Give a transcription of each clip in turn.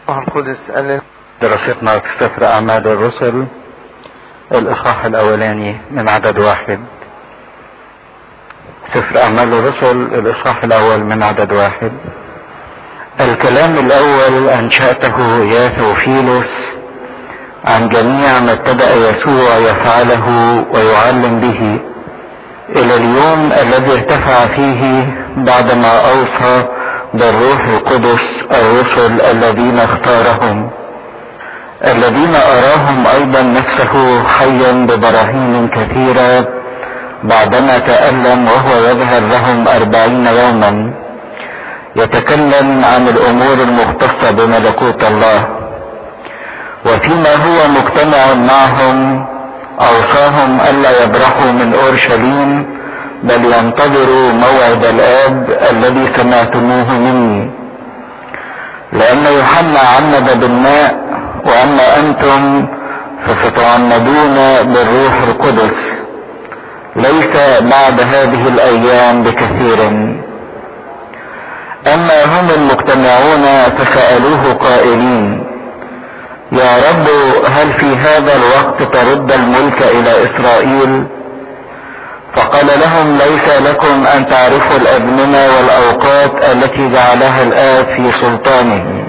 الروح القدس قال دراستنا في سفر أعمال الرسل الإصحاح الأولاني من عدد واحد سفر أعمال الرسل الإصحاح الأول من عدد واحد الكلام الأول أنشأته يا ثوفيلوس عن جميع ما ابتدأ يسوع يفعله ويعلم به إلى اليوم الذي ارتفع فيه بعدما أوصى بالروح القدس الرسل الذين اختارهم الذين أراهم أيضا نفسه حيا ببراهين كثيرة بعدما تألم وهو يظهر لهم أربعين يوما يتكلم عن الأمور المختصة بملكوت الله وفيما هو مجتمع معهم أوصاهم ألا يبرحوا من أورشليم بل ينتظروا موعد الآب الذي سمعتموه مني لأن يوحنا عمد بالماء وأما أنتم فستعمدون بالروح القدس ليس بعد هذه الأيام بكثير أما هم المجتمعون فسألوه قائلين يا رب هل في هذا الوقت ترد الملك إلى إسرائيل فقال لهم ليس لكم أن تعرفوا الأزمنة والأوقات التي جعلها الآب في سلطانه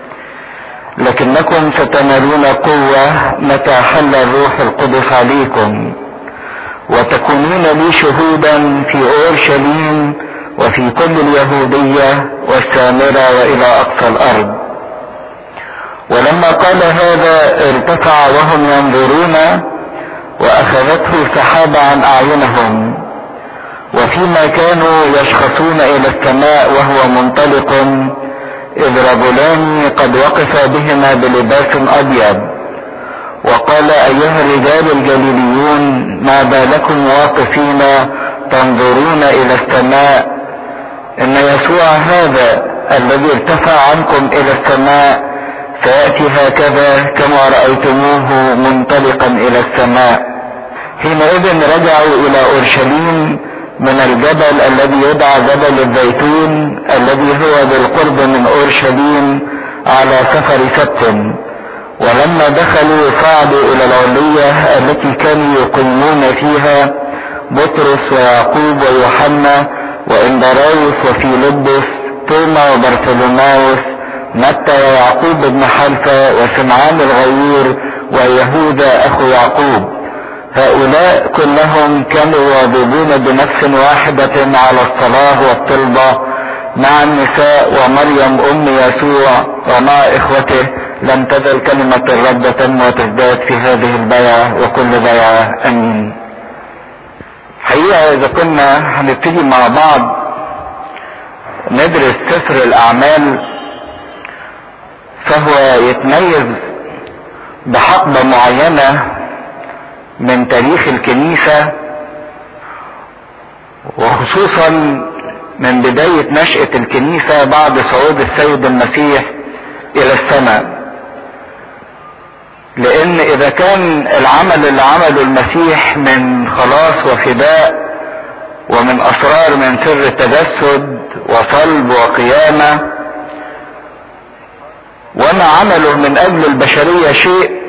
لكنكم ستنالون قوة متى حل الروح القدس عليكم وتكونون لي شهودا في أورشليم وفي كل اليهودية والسامرة وإلى أقصى الأرض ولما قال هذا ارتفع وهم ينظرون وأخذته سحابة عن أعينهم وفيما كانوا يشخصون إلى السماء وهو منطلق إذ رجلان قد وقفا بهما بلباس أبيض وقال أيها الرجال الجليليون ما بالكم واقفين تنظرون إلى السماء إن يسوع هذا الذي ارتفع عنكم إلى السماء سيأتي هكذا كما رأيتموه منطلقا إلى السماء حينئذ رجعوا إلى أورشليم من الجبل الذي يدعى جبل الزيتون الذي هو بالقرب من اورشليم على سفر سبت ولما دخلوا صعدوا الى العلية التي كانوا يقيمون فيها بطرس ويعقوب ويوحنا واندراوس وفيلبس توما وبرثلماوس متى ويعقوب بن حلفة وسمعان الغيور ويهوذا اخو يعقوب هؤلاء كلهم كانوا يواظبون بنفس واحدة على الصلاة والطلبة مع النساء ومريم ام يسوع ومع اخوته لم تزل كلمة الرب تنمو وتزداد في هذه البيعة وكل بيعة امين حقيقة اذا كنا هنبتدي مع بعض ندرس سفر الاعمال فهو يتميز بحقبة معينة من تاريخ الكنيسة وخصوصا من بداية نشأة الكنيسة بعد صعود السيد المسيح إلى السماء لأن إذا كان العمل اللي عمله المسيح من خلاص وفداء ومن أسرار من سر التجسد وصلب وقيامة وما عمله من أجل البشرية شيء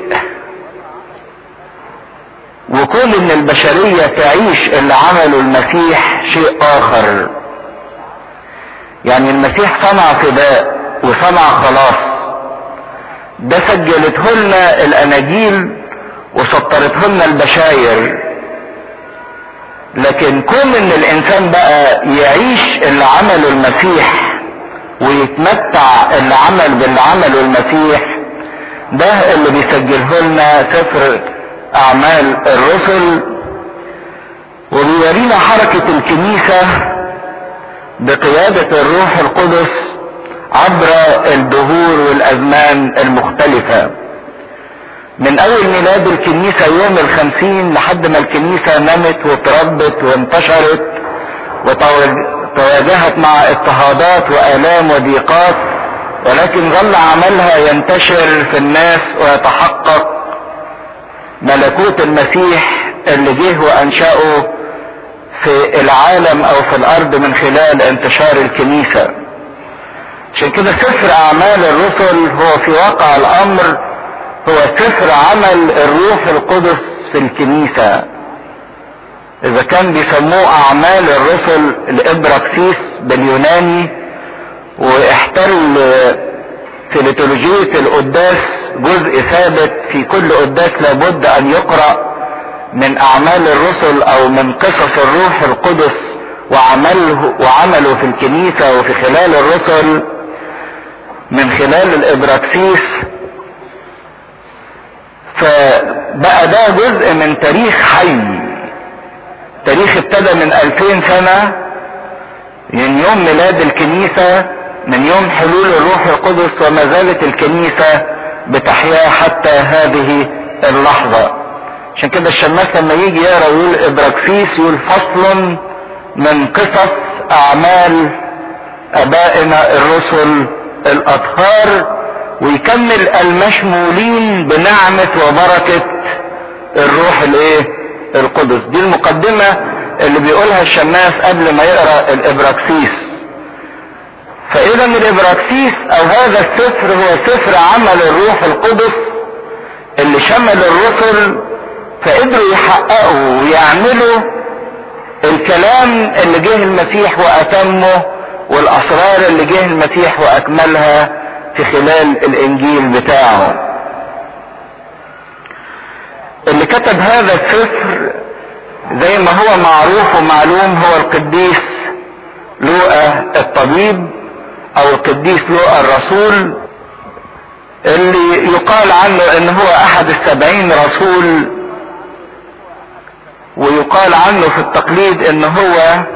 وكون ان البشرية تعيش اللي عمله المسيح شيء اخر يعني المسيح صنع فداء وصنع خلاص ده سجلته لنا الاناجيل وسطرته لنا البشاير لكن كون ان الانسان بقى يعيش اللي عمله المسيح ويتمتع اللي عمل باللي عمله المسيح ده اللي بيسجله لنا سفر اعمال الرسل وبيورينا حركة الكنيسة بقيادة الروح القدس عبر الدهور والازمان المختلفة من اول ميلاد الكنيسة يوم الخمسين لحد ما الكنيسة نمت وتربت وانتشرت وتواجهت مع اضطهادات والام وضيقات ولكن ظل عملها ينتشر في الناس ويتحقق ملكوت المسيح اللي جه وانشأه في العالم او في الارض من خلال انتشار الكنيسة عشان كده سفر اعمال الرسل هو في واقع الامر هو سفر عمل الروح القدس في الكنيسة اذا كان بيسموه اعمال الرسل الابراكسيس باليوناني واحتل في ليتولوجية القداس جزء ثابت في كل قداس لابد ان يقرأ من اعمال الرسل او من قصص الروح القدس وعمله وعمله في الكنيسة وفي خلال الرسل من خلال الابراكسيس فبقى ده جزء من تاريخ حي تاريخ ابتدى من 2000 سنة من يوم ميلاد الكنيسة من يوم حلول الروح القدس وما زالت الكنيسة بتحيا حتى هذه اللحظة عشان كده الشماس لما يجي يقرا يقول ابراكسيس يقول فصل من قصص اعمال ابائنا الرسل الاطهار ويكمل المشمولين بنعمة وبركة الروح الايه القدس دي المقدمة اللي بيقولها الشماس قبل ما يقرأ الابراكسيس فاذا الابراكسيس او هذا السفر هو سفر عمل الروح القدس اللي شمل الرسل فقدروا يحققوا ويعملوا الكلام اللي جه المسيح واتمه والاسرار اللي جه المسيح واكملها في خلال الانجيل بتاعه اللي كتب هذا السفر زي ما هو معروف ومعلوم هو القديس لوقا الطبيب او القديس لوقا الرسول اللي يقال عنه ان هو احد السبعين رسول ويقال عنه في التقليد ان هو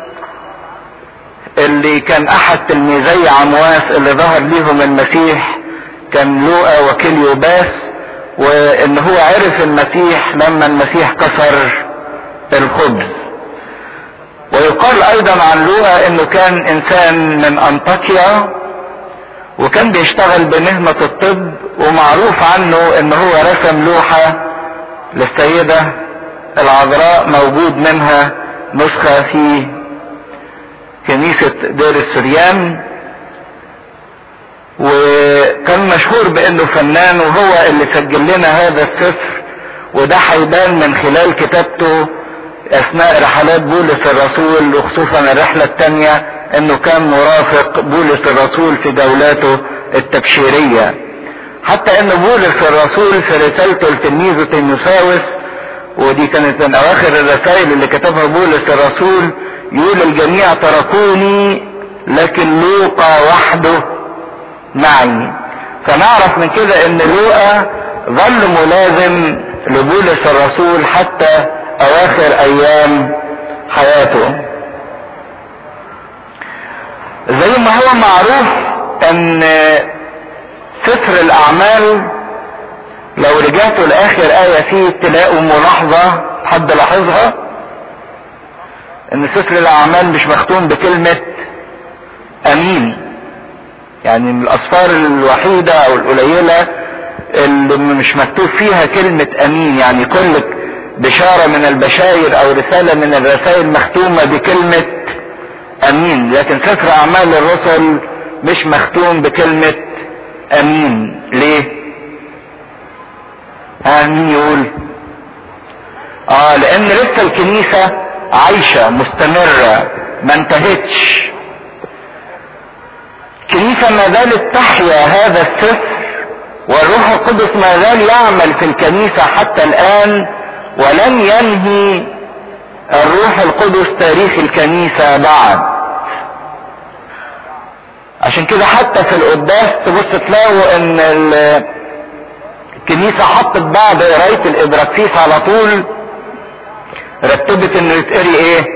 اللي كان احد تلميذي عمواس اللي ظهر ليهم المسيح كان لوقا وكليوباس وان هو عرف المسيح لما المسيح كسر الخبز ويقال ايضا عن لوقا انه كان انسان من انطاكيا وكان بيشتغل بمهنة الطب ومعروف عنه ان هو رسم لوحة للسيدة العذراء موجود منها نسخة في كنيسة دير السريان وكان مشهور بانه فنان وهو اللي سجل لنا هذا السفر وده هيبان من خلال كتابته اثناء رحلات بولس الرسول وخصوصا الرحلة التانية انه كان مرافق بولس الرسول في جولاته التبشيرية حتى ان بولس الرسول في رسالته لتلميذه تيموساوس ودي كانت من اواخر الرسائل اللي كتبها بولس الرسول يقول الجميع تركوني لكن لوقا وحده معي فنعرف من كده ان لوقا ظل ملازم لبولس الرسول حتى اواخر ايام حياته زي ما هو معروف ان سفر الاعمال لو رجعتوا لاخر ايه فيه تلاقوا ملاحظه حد لاحظها ان سفر الاعمال مش مختوم بكلمه امين يعني من الاسفار الوحيده او القليله اللي مش مكتوب فيها كلمه امين يعني كل بشاره من البشاير او رساله من الرسائل مختومه بكلمه امين لكن سفر اعمال الرسل مش مختوم بكلمه امين ليه ها مين يقول اه لان لسه الكنيسه عايشة مستمرة ما انتهتش كنيسة ما زالت تحيا هذا السفر والروح القدس ما زال يعمل في الكنيسة حتى الآن ولن ينهي الروح القدس تاريخ الكنيسة بعد عشان كده حتى في القداس تبص تلاقوا ان الكنيسة حطت بعد قراية الابراكسيس على طول رتبت انه يتقري ايه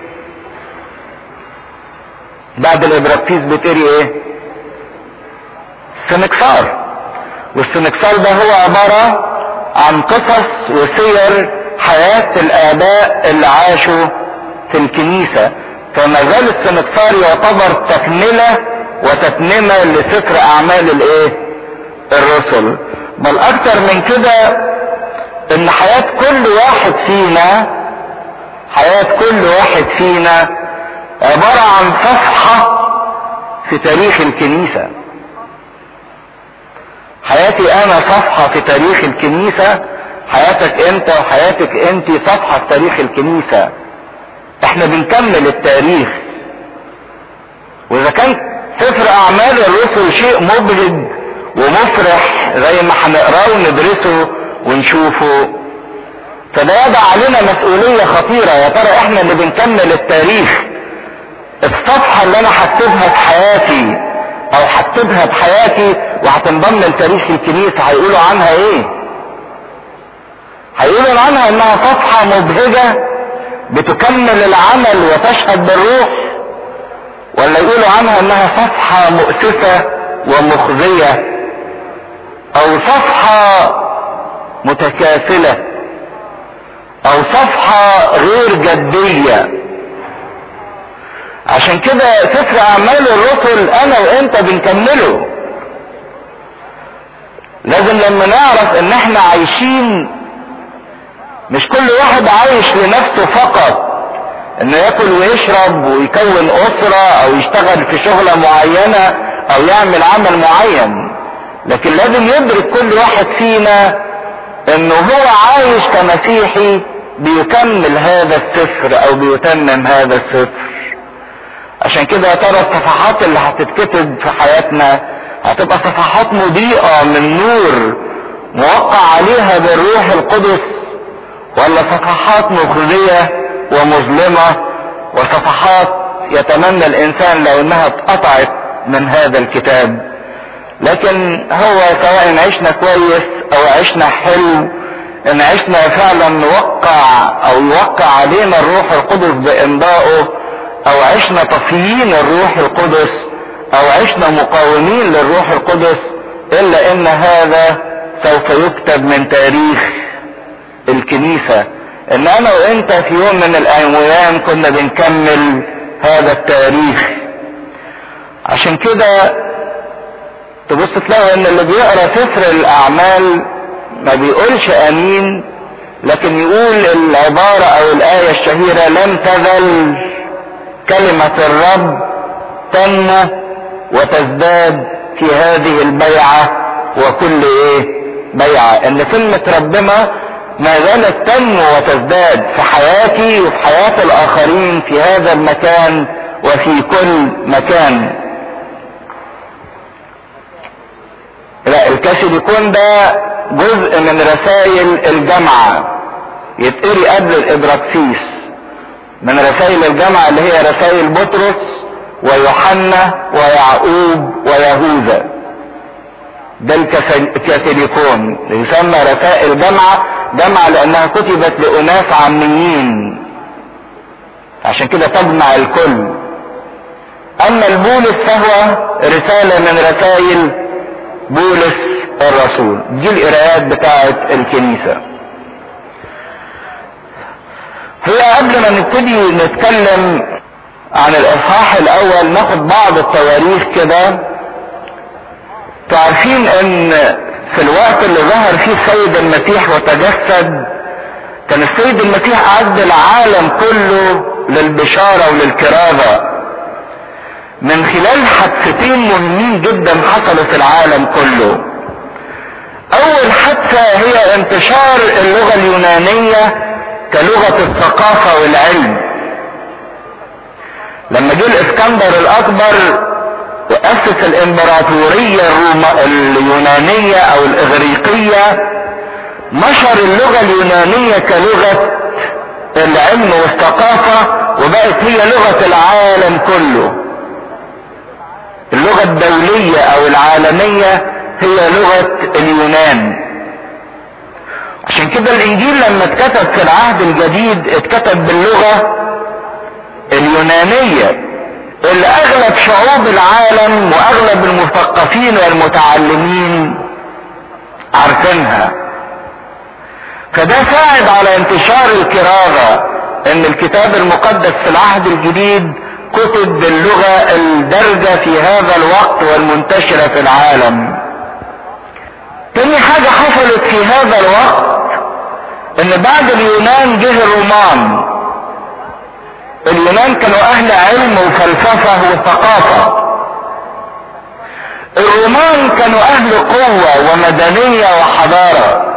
بعد الابراكسيس بتقري ايه السنكسار والسنكسار ده هو عبارة عن قصص وسير حياة الاباء اللي عاشوا في الكنيسة فما زال السنكسار يعتبر تكملة وتتممة لسفر اعمال الايه الرسل بل اكتر من كده ان حياة كل واحد فينا حياة كل واحد فينا عبارة عن صفحة في تاريخ الكنيسة حياتي انا صفحة في تاريخ الكنيسة حياتك انت وحياتك انت صفحة في تاريخ الكنيسة احنا بنكمل التاريخ واذا كان سفر اعمال الرسل شيء مبهج ومفرح زي ما هنقراه وندرسه ونشوفه فده يضع علينا مسؤولية خطيرة يا ترى احنا اللي بنكمل التاريخ الصفحة اللي انا هكتبها في حياتي او هكتبها في حياتي وهتنضم لتاريخ الكنيسة هيقولوا عنها ايه هيقولوا عنها انها صفحة مبهجة بتكمل العمل وتشهد بالروح ولا يقولوا عنها انها صفحة مؤسفة ومخزية او صفحة متكاسلة او صفحة غير جدية عشان كده سفر اعمال الرسل انا وانت بنكمله لازم لما نعرف ان احنا عايشين مش كل واحد عايش لنفسه فقط انه ياكل ويشرب ويكون اسرة او يشتغل في شغلة معينة او يعمل عمل معين لكن لازم يدرك كل واحد فينا انه هو عايش كمسيحي بيكمل هذا السفر او بيتمم هذا السفر عشان كده يا ترى الصفحات اللي هتتكتب في حياتنا هتبقى صفحات مضيئة من نور موقع عليها بالروح القدس ولا صفحات مخزية ومظلمة وصفحات يتمنى الانسان لو انها اتقطعت من هذا الكتاب لكن هو سواء عشنا كويس او عشنا حلو ان عشنا فعلا نوقع او يوقع علينا الروح القدس بامضائه او عشنا طفيين الروح القدس او عشنا مقاومين للروح القدس الا ان هذا سوف يكتب من تاريخ الكنيسة ان انا وانت في يوم من الايام كنا بنكمل هذا التاريخ عشان كده تبص تلاقوا ان اللي بيقرا سفر الاعمال ما بيقولش امين لكن يقول العبارة او الاية الشهيرة لم تزل كلمة الرب تنمو وتزداد في هذه البيعة وكل ايه بيعة ان كلمة ربنا ما زالت تنمو وتزداد في حياتي وفي حياة الاخرين في هذا المكان وفي كل مكان لا الكاثوليكون ده جزء من رسائل الجامعة يتقري قبل الابراكسيس من رسائل الجامعة اللي هي رسائل بطرس ويوحنا ويعقوب ويهوذا ده الكاثوليكون يسمى رسائل جامعة جامعة لانها كتبت لاناس عاميين عشان كده تجمع الكل اما البولس فهو رسالة من رسائل بولس الرسول دي القراءات بتاعت الكنيسة هي قبل ما نبتدي نتكلم عن الاصحاح الاول ناخد بعض التواريخ كده تعرفين ان في الوقت اللي ظهر فيه السيد المسيح وتجسد كان السيد المسيح اعد العالم كله للبشارة وللكرازة من خلال حادثتين مهمين جدا حصلوا في العالم كله اول حادثة هي انتشار اللغة اليونانية كلغة الثقافة والعلم لما جه الاسكندر الاكبر واسس الامبراطورية اليونانية او الاغريقية نشر اللغة اليونانية كلغة العلم والثقافة وبقت هي لغة العالم كله اللغة الدولية او العالمية هي لغة اليونان عشان كده الانجيل لما اتكتب في العهد الجديد اتكتب باللغة اليونانية اللي اغلب شعوب العالم واغلب المثقفين والمتعلمين عارفينها فده ساعد على انتشار الكرازة ان الكتاب المقدس في العهد الجديد كتب باللغة الدارجة في هذا الوقت والمنتشرة في العالم تاني حاجة حصلت في هذا الوقت ان بعد اليونان جه الرومان اليونان كانوا اهل علم وفلسفة وثقافة الرومان كانوا اهل قوة ومدنية وحضارة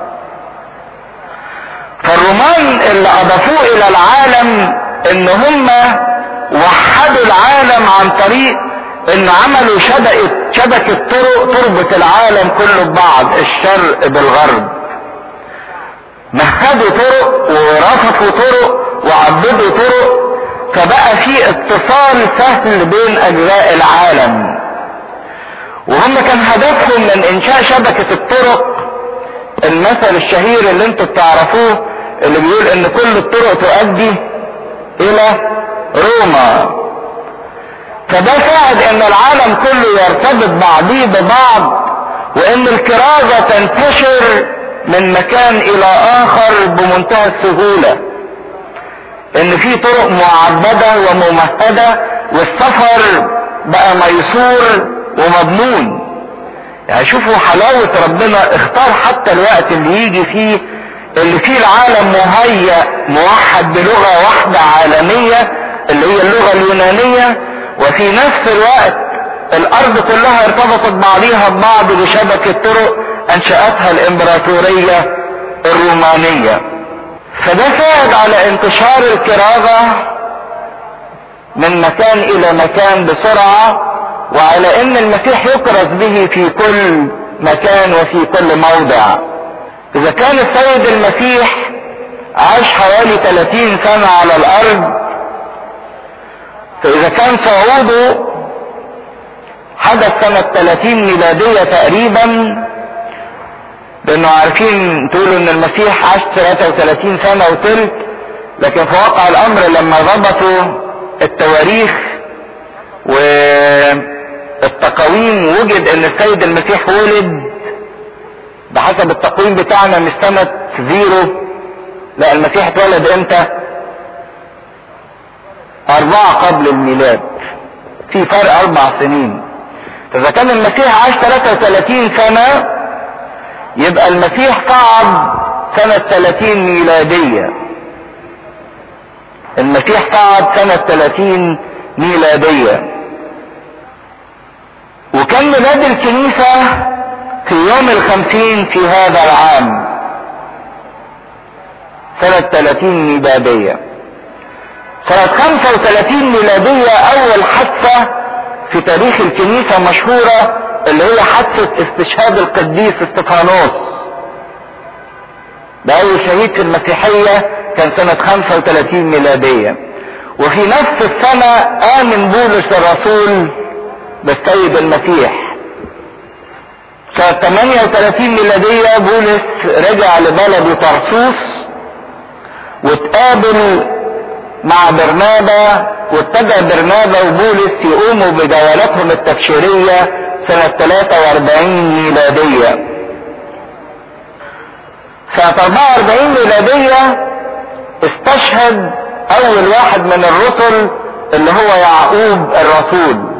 فالرومان اللي اضافوه الى العالم ان هم وحدوا العالم عن طريق ان عملوا شبكة شبكة طرق تربط العالم كله ببعض الشرق بالغرب مهدوا طرق ورففوا طرق وعبدوا طرق فبقى في اتصال سهل بين اجزاء العالم وهم كان هدفهم من انشاء شبكة الطرق المثل الشهير اللي انتوا بتعرفوه اللي بيقول ان كل الطرق تؤدي الى روما فده ساعد ان العالم كله يرتبط بعضيه ببعض وان الكرازة تنتشر من مكان الى اخر بمنتهى السهولة ان في طرق معبدة وممهدة والسفر بقى ميسور ومضمون يعني شوفوا حلاوة ربنا اختار حتى الوقت اللي يجي فيه اللي فيه العالم مهيأ موحد بلغة واحدة عالمية اللي هي اللغة اليونانية وفي نفس الوقت الارض كلها ارتبطت بعضيها ببعض بشبكة طرق انشأتها الامبراطورية الرومانية فده ساعد على انتشار الكرازة من مكان الى مكان بسرعة وعلى ان المسيح يكرز به في كل مكان وفي كل موضع اذا كان السيد المسيح عاش حوالي 30 سنة على الارض فاذا كان صعوده حدث سنة 30 ميلادية تقريبا لانه عارفين تقولوا ان المسيح عاش 33 سنة وتلت لكن في واقع الامر لما ضبطوا التواريخ والتقاويم وجد ان السيد المسيح ولد بحسب التقويم بتاعنا مش سنة زيرو لا المسيح اتولد امتى اربعة قبل الميلاد في فرق اربع سنين فاذا كان المسيح عاش 33 سنة يبقى المسيح صعد سنة 30 ميلادية المسيح صعد سنة 30 ميلادية وكان ميلاد الكنيسة في يوم الخمسين في هذا العام سنة 30 ميلادية سنة 35 ميلادية أول حادثة في تاريخ الكنيسة مشهورة اللي هي حادثة استشهاد القديس استفانوس ده أول شهيد في المسيحية كان سنة 35 ميلادية وفي نفس السنة آمن بولس الرسول بالسيد المسيح سنة 38 ميلادية بولس رجع لبلده طرسوس واتقابل مع برنابا وابتدى برنابا وبولس يقوموا بجولاتهم التبشيرية سنة 43 ميلادية سنة 44 ميلادية استشهد اول واحد من الرسل اللي هو يعقوب الرسول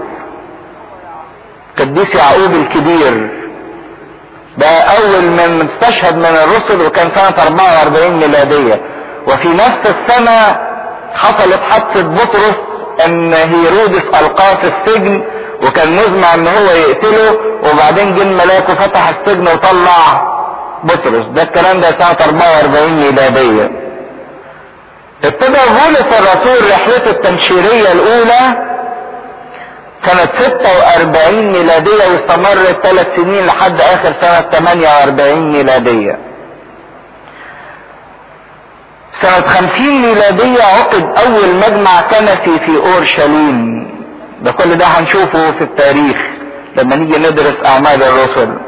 قديس يعقوب الكبير ده اول من استشهد من الرسل وكان سنة 44 ميلادية وفي نفس السنة حصلت حادثة بطرس ان هيرودس القاه في السجن وكان مزمع ان هو يقتله وبعدين جه الملاك وفتح السجن وطلع بطرس ده الكلام ده سنة 44 ميلادية ابتدى بولس الرسول رحلته التبشيرية الاولى سنة 46 ميلادية واستمرت ثلاث سنين لحد اخر سنة 48 ميلادية سنة 50 ميلادية عقد اول مجمع كنسي في اورشليم ده كل ده هنشوفه في التاريخ لما نيجي ندرس اعمال الرسل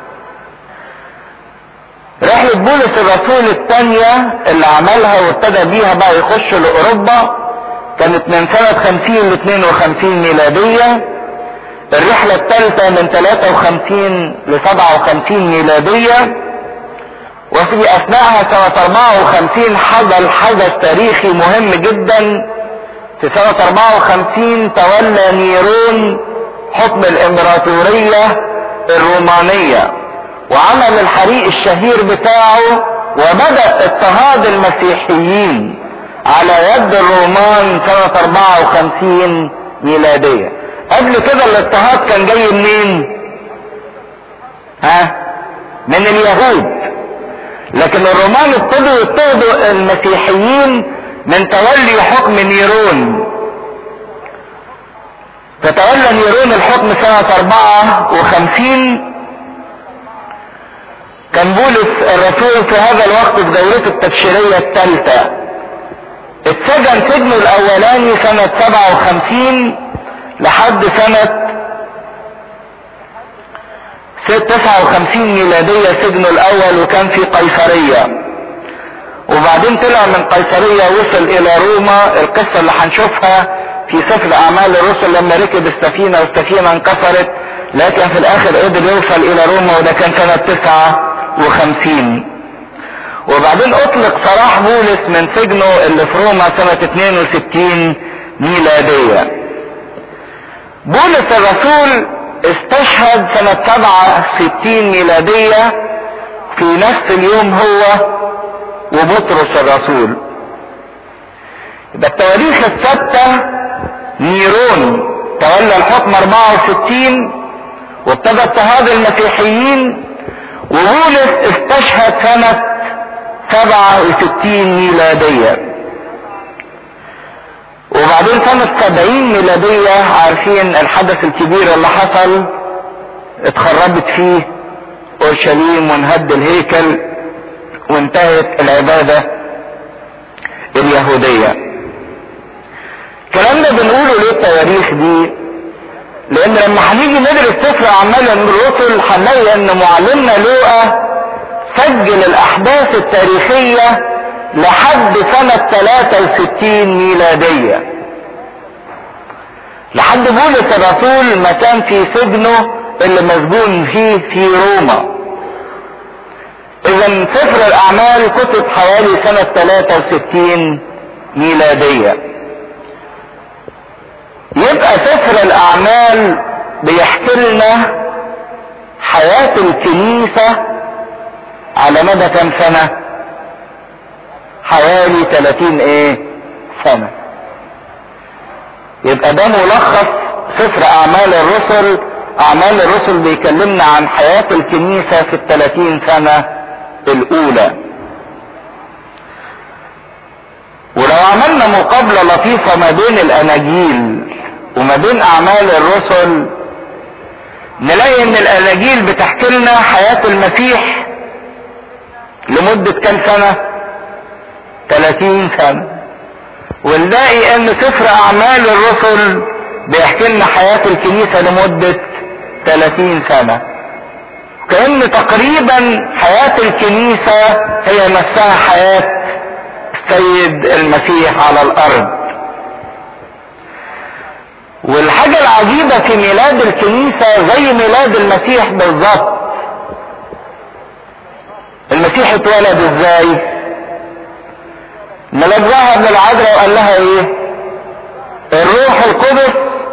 رحلة بولس الرسول الثانية اللي عملها وابتدى بيها بقى يخش لاوروبا كانت من سنة 50 ل 52 ميلادية الرحلة الثالثة من 53 ل 57 ميلادية وفي اثناءها سنة 54 حصل حدث تاريخي مهم جدا في سنة 54 تولى نيرون حكم الامبراطورية الرومانية وعمل الحريق الشهير بتاعه وبدأ اضطهاد المسيحيين على يد الرومان سنة 54 ميلادية قبل كده الاضطهاد كان جاي منين ها من اليهود لكن الرومان ابتدوا يضطهدوا المسيحيين من تولي حكم نيرون فتولى نيرون الحكم سنة 54 كان بولس الرسول في هذا الوقت في دورته التبشيرية الثالثة اتسجن سجنه الاولاني سنة 57 لحد سنة 59 ميلادية سجنه الاول وكان في قيصرية وبعدين طلع من قيصرية وصل الى روما القصة اللي هنشوفها في سفر اعمال الرسل لما ركب السفينة والسفينة انكسرت لكن في الاخر قدر يوصل الى روما وده كان سنة 59 وبعدين اطلق سراح بولس من سجنه اللي في روما سنة 62 ميلادية بولس الرسول استشهد سنة 67 ميلادية في نفس اليوم هو وبطرس الرسول يبقى التواريخ الثابتة نيرون تولى الحكم 64 وابتدى اضطهاد المسيحيين وبولس استشهد سنة 67 ميلادية وبعدين سنة 70 ميلادية عارفين الحدث الكبير اللي حصل اتخربت فيه اورشليم وانهد الهيكل وانتهت العبادة اليهودية الكلام ده بنقوله ليه التواريخ دي لان لما هنيجي ندرس سفر اعمال الرسل هنلاقي ان معلمنا لوقا سجل الاحداث التاريخية لحد سنة 63 ميلادية لحد بولس الرسول ما كان في سجنه اللي مسجون فيه في روما اذا سفر الاعمال كتب حوالي سنة 63 ميلادية يبقى سفر الاعمال بيحكي لنا حياة الكنيسة على مدى كم سنة حوالي 30 ايه سنة يبقى ده ملخص سفر اعمال الرسل اعمال الرسل بيكلمنا عن حياة الكنيسة في الثلاثين سنة الاولى ولو عملنا مقابلة لطيفة ما بين الاناجيل وما بين اعمال الرسل نلاقي ان الاناجيل بتحكي لنا حياة المسيح لمدة كام سنة 30 سنة ونلاقي ان سفر اعمال الرسل بيحكي لنا حياة الكنيسة لمدة 30 سنة كأن تقريبا حياة الكنيسة هي نفسها حياة السيد المسيح على الارض والحاجة العجيبة في ميلاد الكنيسة زي ميلاد المسيح بالظبط المسيح اتولد ازاي ملاك ذهب للعذراء وقال لها ايه الروح القدس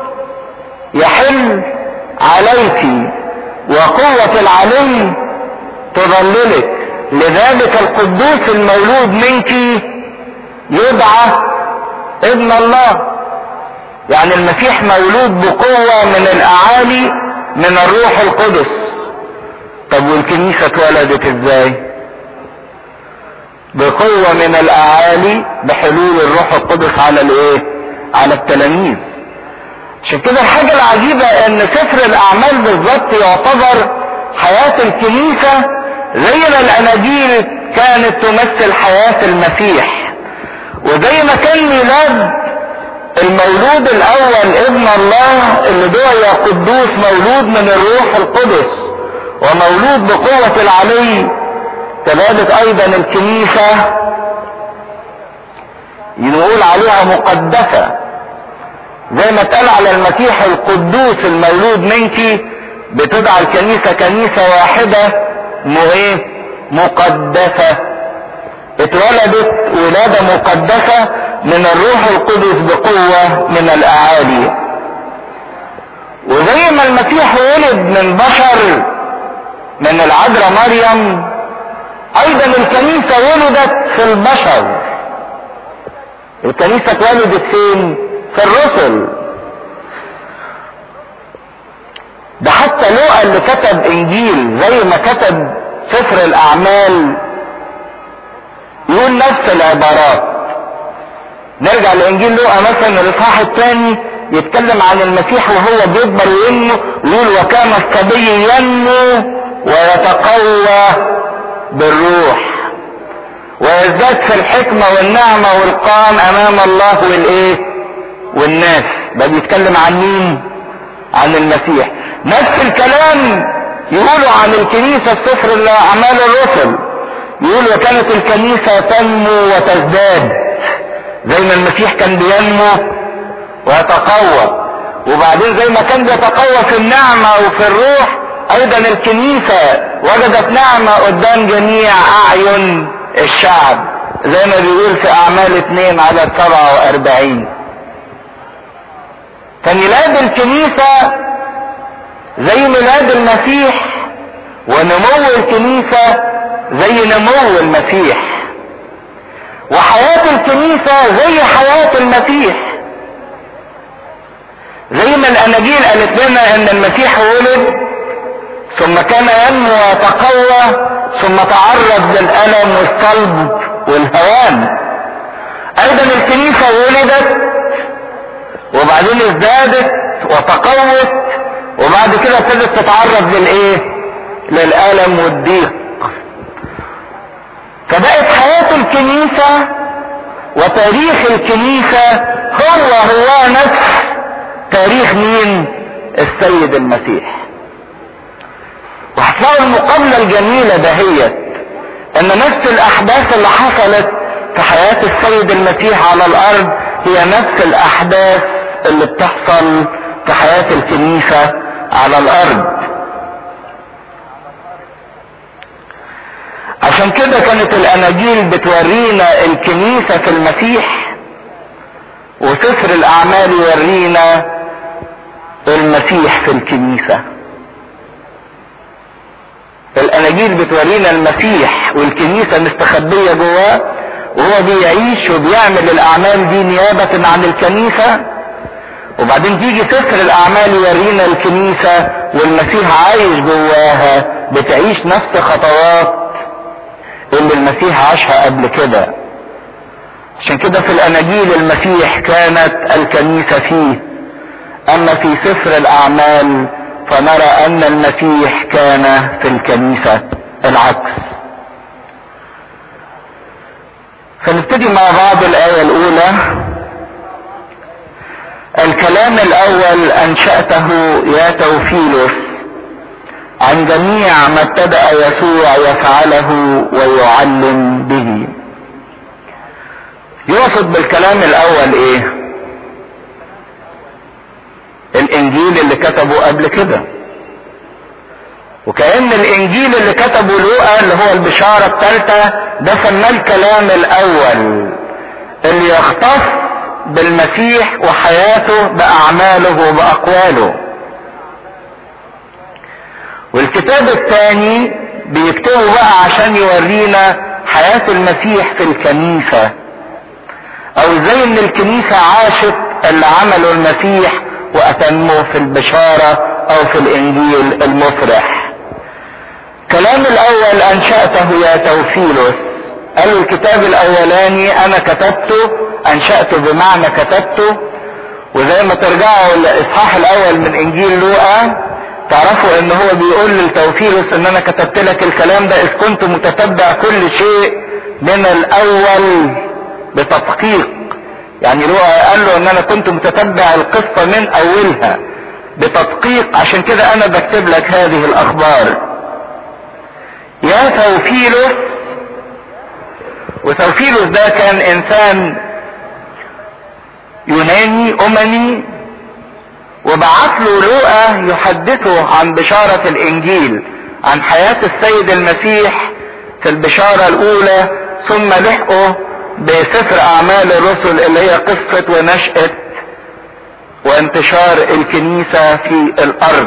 يحل عليك وقوة العلي تظللك لذلك القدوس المولود منك يدعى ابن الله يعني المسيح مولود بقوة من الاعالي من الروح القدس طب والكنيسة اتولدت ازاي بقوة من الاعالي بحلول الروح القدس على الايه على التلاميذ عشان كده الحاجة العجيبة ان سفر الاعمال بالظبط يعتبر حياة الكنيسة زي ما الاناجيل كانت تمثل حياة المسيح وزي ما كان ميلاد المولود الاول ابن الله اللي دعي قدوس مولود من الروح القدس ومولود بقوة العلي كذلك ايضا الكنيسة نقول عليها مقدسة زي ما اتقال على المسيح القدوس المولود منك بتدعى الكنيسة كنيسة واحدة مو ايه مقدسة اتولدت ولادة مقدسة من الروح القدس بقوة من الاعالي وزي ما المسيح ولد من بشر من العذراء مريم ايضا الكنيسة ولدت في البشر الكنيسة اتولدت فين في الرسل ده حتى لوقا اللي كتب انجيل زي ما كتب سفر الاعمال يقول نفس العبارات نرجع لانجيل لوقا مثلا الاصحاح الثاني يتكلم عن المسيح وهو بيكبر وينمو يقول وكان الصبي ينمو ويتقوى بالروح ويزداد في الحكمة والنعمة والقام امام الله والايه والناس ده بيتكلم عن مين عن المسيح نفس الكلام يقولوا عن الكنيسة في سفر اعمال الرسل يقول وكانت الكنيسة تنمو وتزداد زي ما المسيح كان بينمو ويتقوى وبعدين زي ما كان بيتقوى في النعمة وفي الروح ايضا الكنيسة وجدت نعمة قدام جميع اعين الشعب زي ما بيقول في اعمال اتنين عدد سبعة واربعين فميلاد الكنيسة زي ميلاد المسيح ونمو الكنيسة زي نمو المسيح وحياة الكنيسة زي حياة المسيح زي ما الاناجيل قالت لنا ان المسيح ولد ثم كان ينمو ويتقوى ثم تعرض للالم والصلب والهوان ايضا الكنيسة ولدت وبعدين ازدادت وتقوت وبعد كده ابتدت تتعرض للايه للالم والضيق فبقت حياة الكنيسة وتاريخ الكنيسة هو هو نفس تاريخ مين السيد المسيح وهتلاقوا المقابلة الجميلة دهيت ان نفس الاحداث اللي حصلت في حياة السيد المسيح على الارض هي نفس الاحداث اللي بتحصل في حياة الكنيسة على الارض عشان كده كانت الاناجيل بتورينا الكنيسة في المسيح وسفر الاعمال يورينا المسيح في الكنيسة الاناجيل بتورينا المسيح والكنيسة مستخبية جواه وهو بيعيش وبيعمل الاعمال دي نيابة عن الكنيسة وبعدين تيجي سفر الاعمال يورينا الكنيسة والمسيح عايش جواها بتعيش نفس خطوات اللي المسيح عاشها قبل كده عشان كده في الاناجيل المسيح كانت الكنيسة فيه اما في سفر الاعمال فنرى ان المسيح كان في الكنيسة العكس فنبتدي مع بعض الاية الاولى الكلام الاول انشأته يا توفيلوس عن جميع ما ابتدأ يسوع يفعله ويعلم به يقصد بالكلام الاول ايه الانجيل اللي كتبه قبل كده وكأن الانجيل اللي كتبه لوقا اللي هو البشارة الثالثة ده سماه الكلام الاول اللي يختص بالمسيح وحياته باعماله وباقواله والكتاب الثاني بيكتبه بقى عشان يورينا حياة المسيح في الكنيسة او ازاي ان الكنيسة عاشت اللي عمله المسيح واتمه في البشارة او في الانجيل المفرح كلام الاول انشأته يا توفيلوس قال الكتاب الاولاني انا كتبته انشأته بمعنى كتبته وزي ما ترجعوا الاصحاح الاول من انجيل لوقا تعرفوا ان هو بيقول للتوفيلوس ان انا كتبت لك الكلام ده اذ كنت متتبع كل شيء من الاول بتدقيق يعني لوقا قال له ان انا كنت متتبع القصة من اولها بتدقيق عشان كده انا بكتب لك هذه الاخبار يا توفيلوس وتوفيلوس ده كان انسان يوناني اممي وبعت له لوقا يحدثه عن بشارة الانجيل عن حياة السيد المسيح في البشارة الاولى ثم لحقه بسفر اعمال الرسل اللي هي قصة ونشأة وانتشار الكنيسة في الارض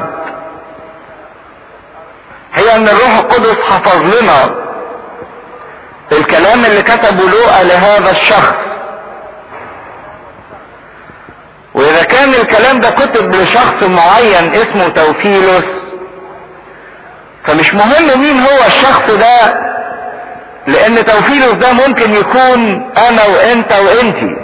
هي ان الروح القدس حفظ لنا الكلام اللي كتبه لوقا لهذا الشخص واذا كان كان الكلام ده كتب لشخص معين اسمه توفيلوس فمش مهم مين هو الشخص ده لان توفيلوس ده ممكن يكون انا وانت وانتي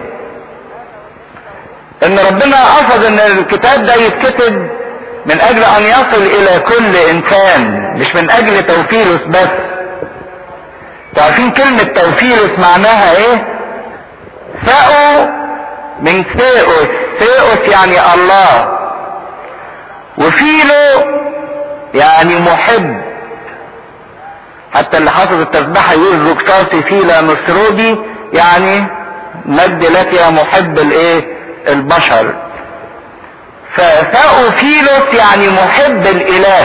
ان ربنا قصد ان الكتاب ده يتكتب من اجل ان يصل الى كل انسان مش من اجل توفيلوس بس تعرفين كلمة توفيلوس معناها ايه ثاؤ من ثاؤس ثاؤس يعني الله وفيلو يعني محب حتى اللي حافظ التسبحة يقول زوجتاتي فيلا نصرودي يعني مجد لك يا محب الايه البشر فثاؤفيلوس يعني محب الاله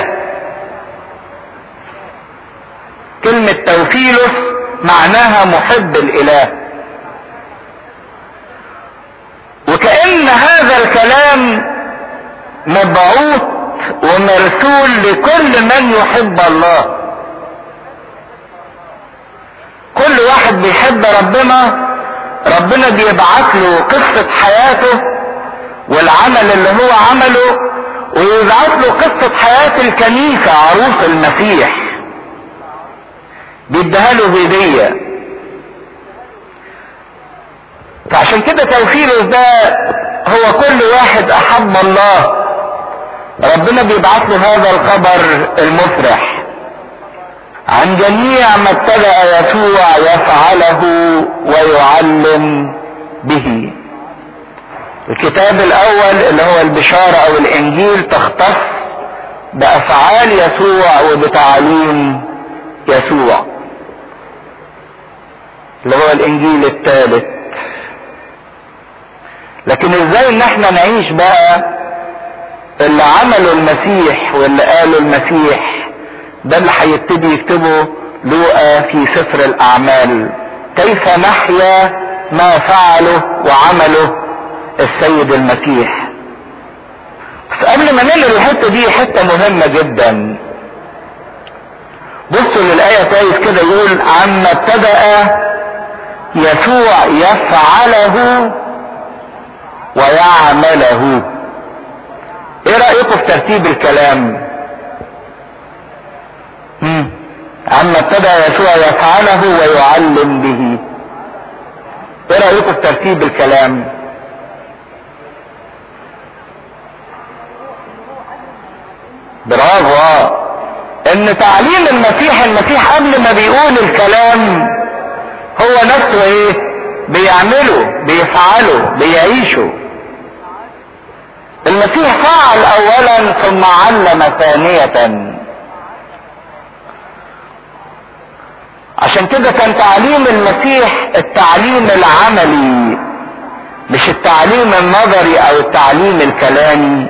كلمة توفيلوس معناها محب الاله وكأن هذا الكلام مبعوث ومرسول لكل من يحب الله كل واحد بيحب ربنا ربنا بيبعت له قصة حياته والعمل اللي هو عمله ويبعت له قصة حياة الكنيسة عروس المسيح بيديها له هدية فعشان كده توفيره ده هو كل واحد احب الله ربنا بيبعت له هذا الخبر المفرح عن جميع ما ابتدأ يسوع يفعله ويعلم به الكتاب الاول اللي هو البشارة او الانجيل تختص بافعال يسوع وبتعاليم يسوع اللي هو الانجيل الثالث لكن ازاي ان احنا نعيش بقى اللي عمله المسيح واللي قاله المسيح ده اللي هيبتدي يكتبه لوقا في سفر الاعمال كيف نحيا ما فعله وعمله السيد المسيح بس قبل ما ننقل الحته دي حته مهمه جدا بصوا للايه كويس كده يقول عما ابتدا يسوع يفعله ويعمله ايه رايكم في ترتيب الكلام مم. عما ابتدى يسوع يفعله ويعلم به ايه رايكم في ترتيب الكلام برافو اه ان تعليم المسيح المسيح قبل ما بيقول الكلام هو نفسه ايه بيعمله بيفعله بيعيشه المسيح فعل اولا ثم علم ثانيه عشان كده كان تعليم المسيح التعليم العملي مش التعليم النظري او التعليم الكلامي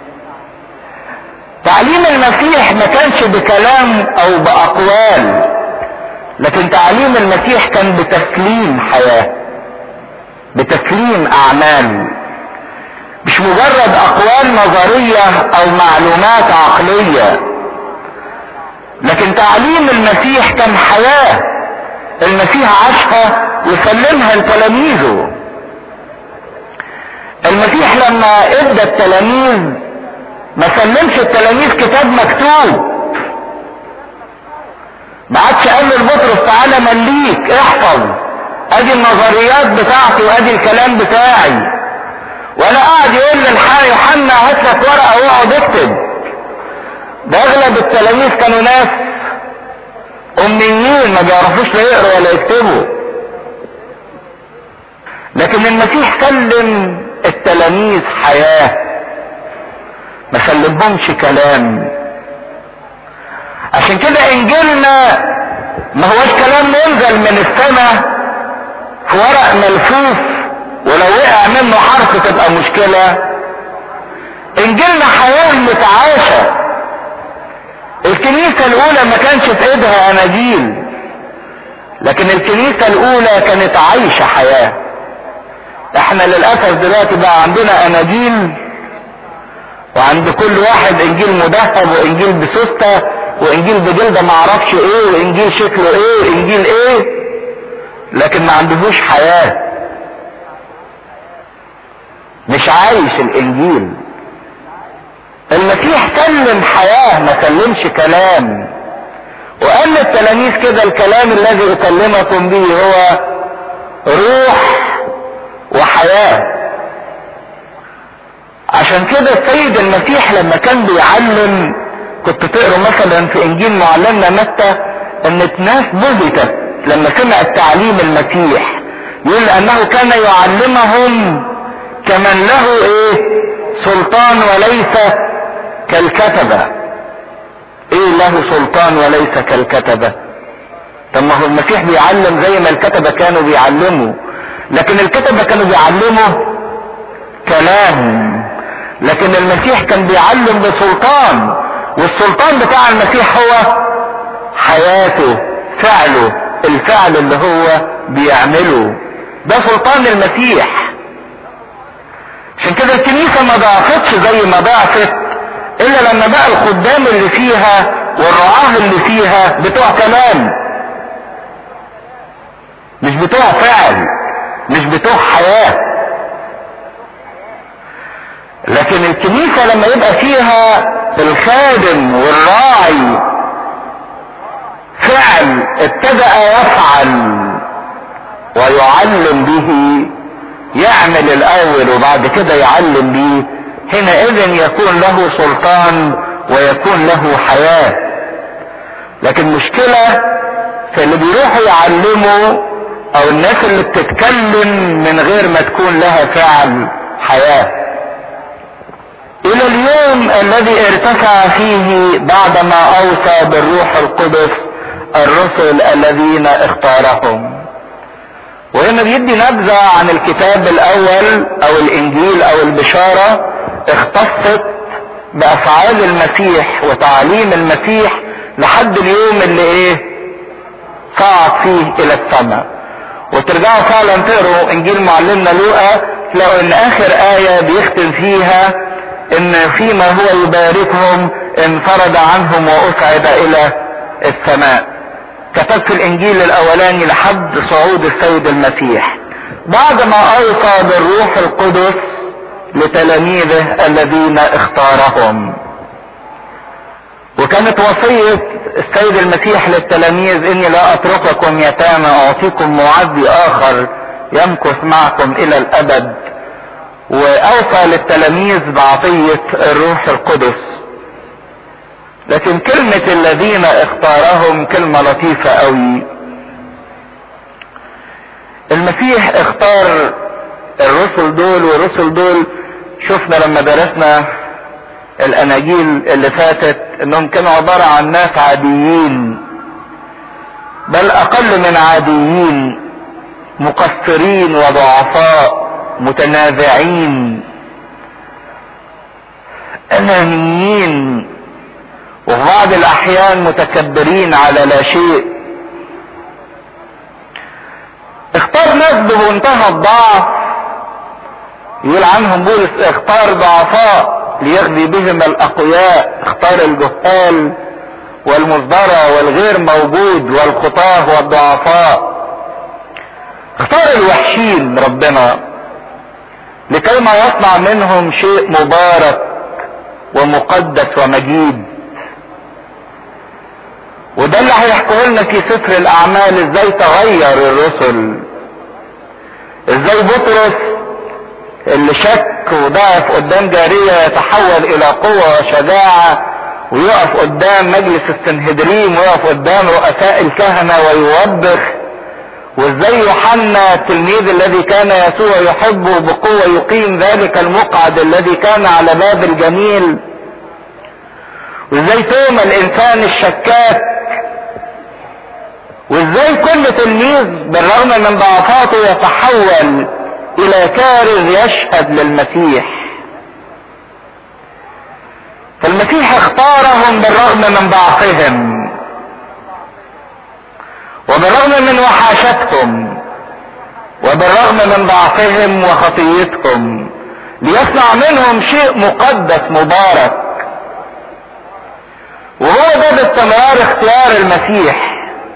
تعليم المسيح ما كانش بكلام او باقوال لكن تعليم المسيح كان بتسليم حياه بتسليم اعمال مش مجرد اقوال نظريه او معلومات عقليه لكن تعليم المسيح كان حياة المسيح عاشها وسلمها لتلاميذه المسيح لما ادى التلاميذ ما سلمش التلاميذ كتاب مكتوب ما عادش قال للبطرس تعالى مليك احفظ ادي النظريات بتاعتي وادي الكلام بتاعي ولا قاعد يقول للحق يوحنا هات لك ورقه واقعد اكتب ده اغلب التلاميذ كانوا ناس اميين ما بيعرفوش لا يقروا ولا يكتبوا لكن المسيح سلم التلاميذ حياة ما سلمهمش كلام عشان كده انجيلنا ما هوش كلام منزل من السماء في ورق ملفوف ولو وقع منه حرف تبقى مشكلة انجيلنا حياة متعاشة الكنيسة الاولى ما كانش في ايدها اناجيل لكن الكنيسة الاولى كانت عايشة حياة احنا للاسف دلوقتي بقى عندنا اناجيل وعند كل واحد انجيل مدهب وانجيل بسوستة وانجيل بجلدة معرفش ايه وانجيل شكله ايه وانجيل ايه لكن ما عندهوش حياة مش عايش الانجيل المسيح سلم حياة ما سلمش كلام وقال للتلاميذ كده الكلام الذي اكلمكم به هو روح وحياة عشان كده السيد المسيح لما كان بيعلم كنت تقروا مثلا في انجيل معلمنا متى ان ناس بهتت لما سمعت تعليم المسيح يقول انه كان يعلمهم كمن له ايه سلطان وليس كالكتبة ايه له سلطان وليس كالكتبة طب ما هو المسيح بيعلم زي ما الكتبة كانوا بيعلموا لكن الكتبة كانوا بيعلموا كلام لكن المسيح كان بيعلم بسلطان والسلطان بتاع المسيح هو حياته فعله الفعل اللي هو بيعمله ده سلطان المسيح عشان كده الكنيسة ما ضعفتش زي ما ضعفت الا لما بقى الخدام اللي فيها والرعاه اللي فيها بتوع كلام مش بتوع فعل مش بتوع حياة لكن الكنيسة لما يبقى فيها الخادم والراعي فعل ابتدأ يفعل ويعلم به يعمل الاول وبعد كده يعلم به حينئذ يكون له سلطان ويكون له حياة لكن مشكلة في اللي بيروحوا يعلموا او الناس اللي بتتكلم من غير ما تكون لها فعل حياة الى اليوم الذي ارتفع فيه بعدما اوصى بالروح القدس الرسل الذين اختارهم وهنا بيدي نبذة عن الكتاب الاول او الانجيل او البشارة اختصت بافعال المسيح وتعليم المسيح لحد اليوم اللي ايه صعد فيه الى السماء وترجعوا فعلا تقروا انجيل معلمنا لوقا تلاقوا ان اخر ايه بيختم فيها ان فيما هو يباركهم انفرد عنهم واصعد الى السماء كتب في الانجيل الاولاني لحد صعود السيد المسيح بعد ما اوصى بالروح القدس لتلاميذه الذين اختارهم وكانت وصية السيد المسيح للتلاميذ اني لا اترككم يتامى اعطيكم معزي اخر يمكث معكم الى الابد واوصى للتلاميذ بعطية الروح القدس لكن كلمة الذين اختارهم كلمة لطيفة قوي المسيح اختار الرسل دول والرسل دول شفنا لما درسنا الاناجيل اللي فاتت انهم كانوا عبارة عن ناس عاديين بل اقل من عاديين مقصرين وضعفاء متنازعين انانيين وفي بعض الاحيان متكبرين على لا شيء اختار ناس بمنتهى الضعف يقول عنهم بولس اختار ضعفاء ليغذي بهم الاقوياء اختار الجهال والمصدرة والغير موجود والخطاه والضعفاء اختار الوحشين ربنا لكي ما يصنع منهم شيء مبارك ومقدس ومجيد وده اللي هيحكوا لنا في سفر الاعمال ازاي تغير الرسل ازاي بطرس اللي شك وضعف قدام جارية يتحول الى قوة وشجاعة ويقف قدام مجلس السنهدريم ويقف قدام رؤساء الكهنة ويوبخ وازاي يوحنا التلميذ الذي كان يسوع يحبه بقوة يقيم ذلك المقعد الذي كان على باب الجميل وازاي توما الانسان الشكاك وازاي كل تلميذ بالرغم من ضعفاته يتحول الى كارث يشهد للمسيح فالمسيح اختارهم بالرغم من ضعفهم وبالرغم من وحاشتهم وبالرغم من ضعفهم وخطيتهم ليصنع منهم شيء مقدس مبارك وهو ده باستمرار اختيار المسيح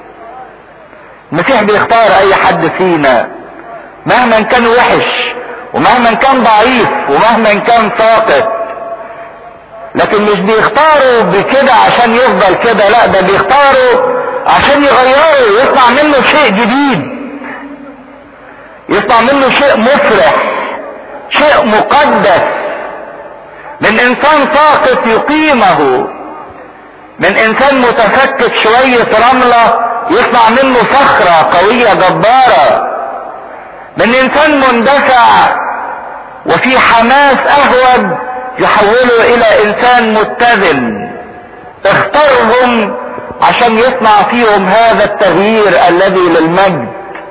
المسيح بيختار اي حد فينا مهما كان وحش ومهما كان ضعيف ومهما كان ساقط لكن مش بيختاروا بكده عشان يفضل كده لا ده بيختاروا عشان يغيروا يطلع منه شيء جديد يطلع منه شيء مفرح شيء مقدس من انسان ساقط يقيمه من انسان متفكك شوية رملة يطلع منه صخرة قوية جبارة من انسان مندفع وفي حماس اهوج يحوله الى انسان متزن اختارهم عشان يصنع فيهم هذا التغيير الذي للمجد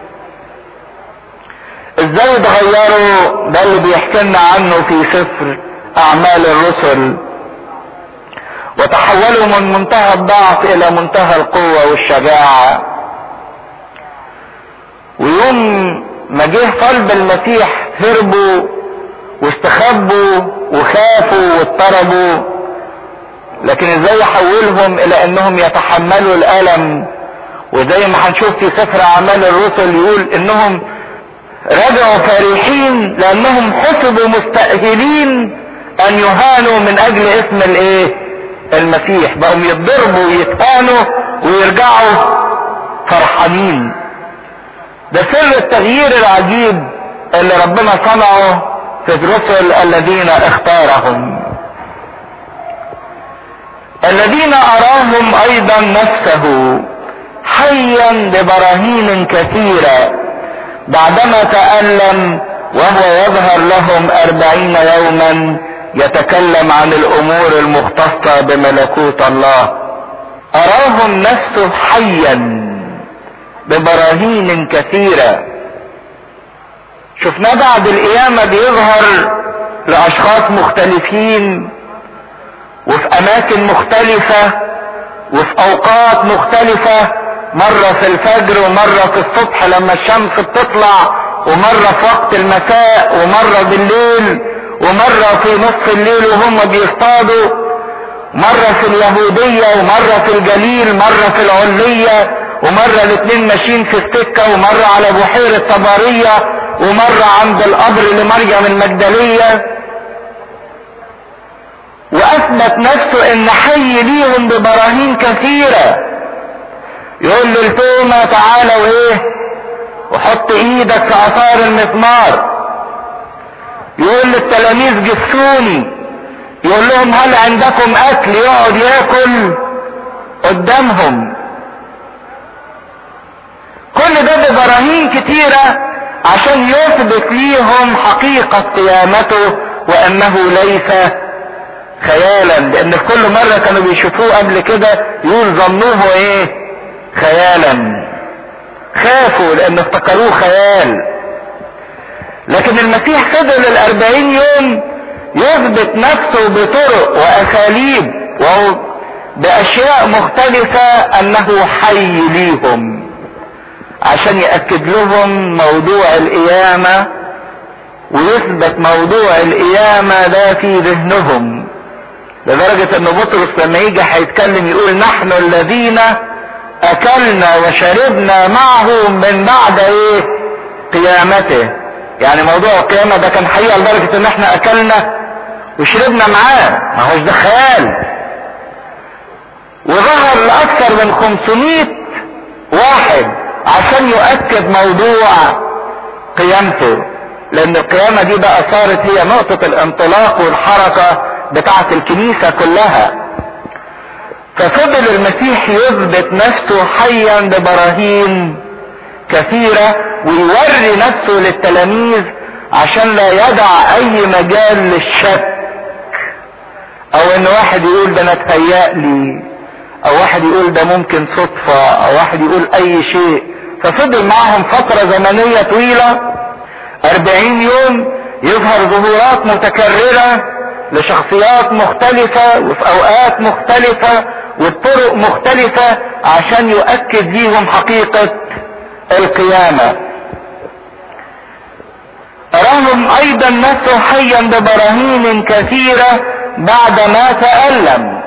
ازاي اتغيروا ده اللي بيحكي لنا عنه في سفر اعمال الرسل وتحولوا من منتهى الضعف الى منتهى القوة والشجاعة ويوم ما جه صلب المسيح هربوا واستخبوا وخافوا واضطربوا لكن ازاي يحولهم الى انهم يتحملوا الالم وزي ما هنشوف في سفر اعمال الرسل يقول انهم رجعوا فرحين لانهم حسبوا مستأهلين ان يهانوا من اجل اسم الايه المسيح بقوا يتضربوا ويتهانوا ويرجعوا فرحانين ده سر التغيير العجيب اللي ربنا صنعه في الرسل الذين اختارهم الذين اراهم ايضا نفسه حيا ببراهين كثيرة بعدما تألم وهو يظهر لهم أربعين يوما يتكلم عن الأمور المختصة بملكوت الله أراهم نفسه حيا ببراهين كثيرة شفناه بعد القيامة بيظهر لأشخاص مختلفين وفي أماكن مختلفة وفي أوقات مختلفة مرة في الفجر ومرة في الصبح لما الشمس بتطلع ومرة في وقت المساء ومرة بالليل ومرة في نصف الليل وهم بيصطادوا مرة في اليهودية ومرة في الجليل مرة في العلية ومرة الاتنين ماشيين في السكة ومرة على بحيرة طبرية ومرة عند القبر لمريم المجدلية واثبت نفسه ان حي ليهم ببراهين كثيرة يقول للتومة تعالى وايه وحط ايدك في اثار المسمار يقول للتلاميذ جسوني يقول لهم هل عندكم اكل يقعد ياكل قدامهم كل ده ببراهين كتيرة عشان يثبت ليهم حقيقة قيامته وانه ليس خيالا لان في كل مرة كانوا بيشوفوه قبل كده يقول ظنوه ايه خيالا خافوا لان افتكروه خيال لكن المسيح فضل الاربعين يوم يثبت نفسه بطرق واساليب باشياء مختلفة انه حي ليهم عشان يأكد لهم موضوع القيامة ويثبت موضوع القيامة ده في ذهنهم لدرجة ان بطرس لما يجي هيتكلم يقول نحن الذين اكلنا وشربنا معه من بعد ايه قيامته يعني موضوع القيامة ده كان حقيقة لدرجة ان احنا اكلنا وشربنا معاه ما هوش ده خيال وظهر لاكثر من 500 واحد عشان يؤكد موضوع قيامته لان القيامة دي بقى صارت هي نقطة الانطلاق والحركة بتاعة الكنيسة كلها ففضل المسيح يثبت نفسه حيا ببراهين كثيرة ويوري نفسه للتلاميذ عشان لا يدع اي مجال للشك او ان واحد يقول ده انا اتهيألي او واحد يقول ده ممكن صدفة او واحد يقول اي شيء ففضل معهم فترة زمنية طويلة اربعين يوم يظهر ظهورات متكررة لشخصيات مختلفة وفي اوقات مختلفة والطرق مختلفة عشان يؤكد ليهم حقيقة القيامة أراهم أيضا نفسه حيا ببراهين كثيرة بعد ما تألم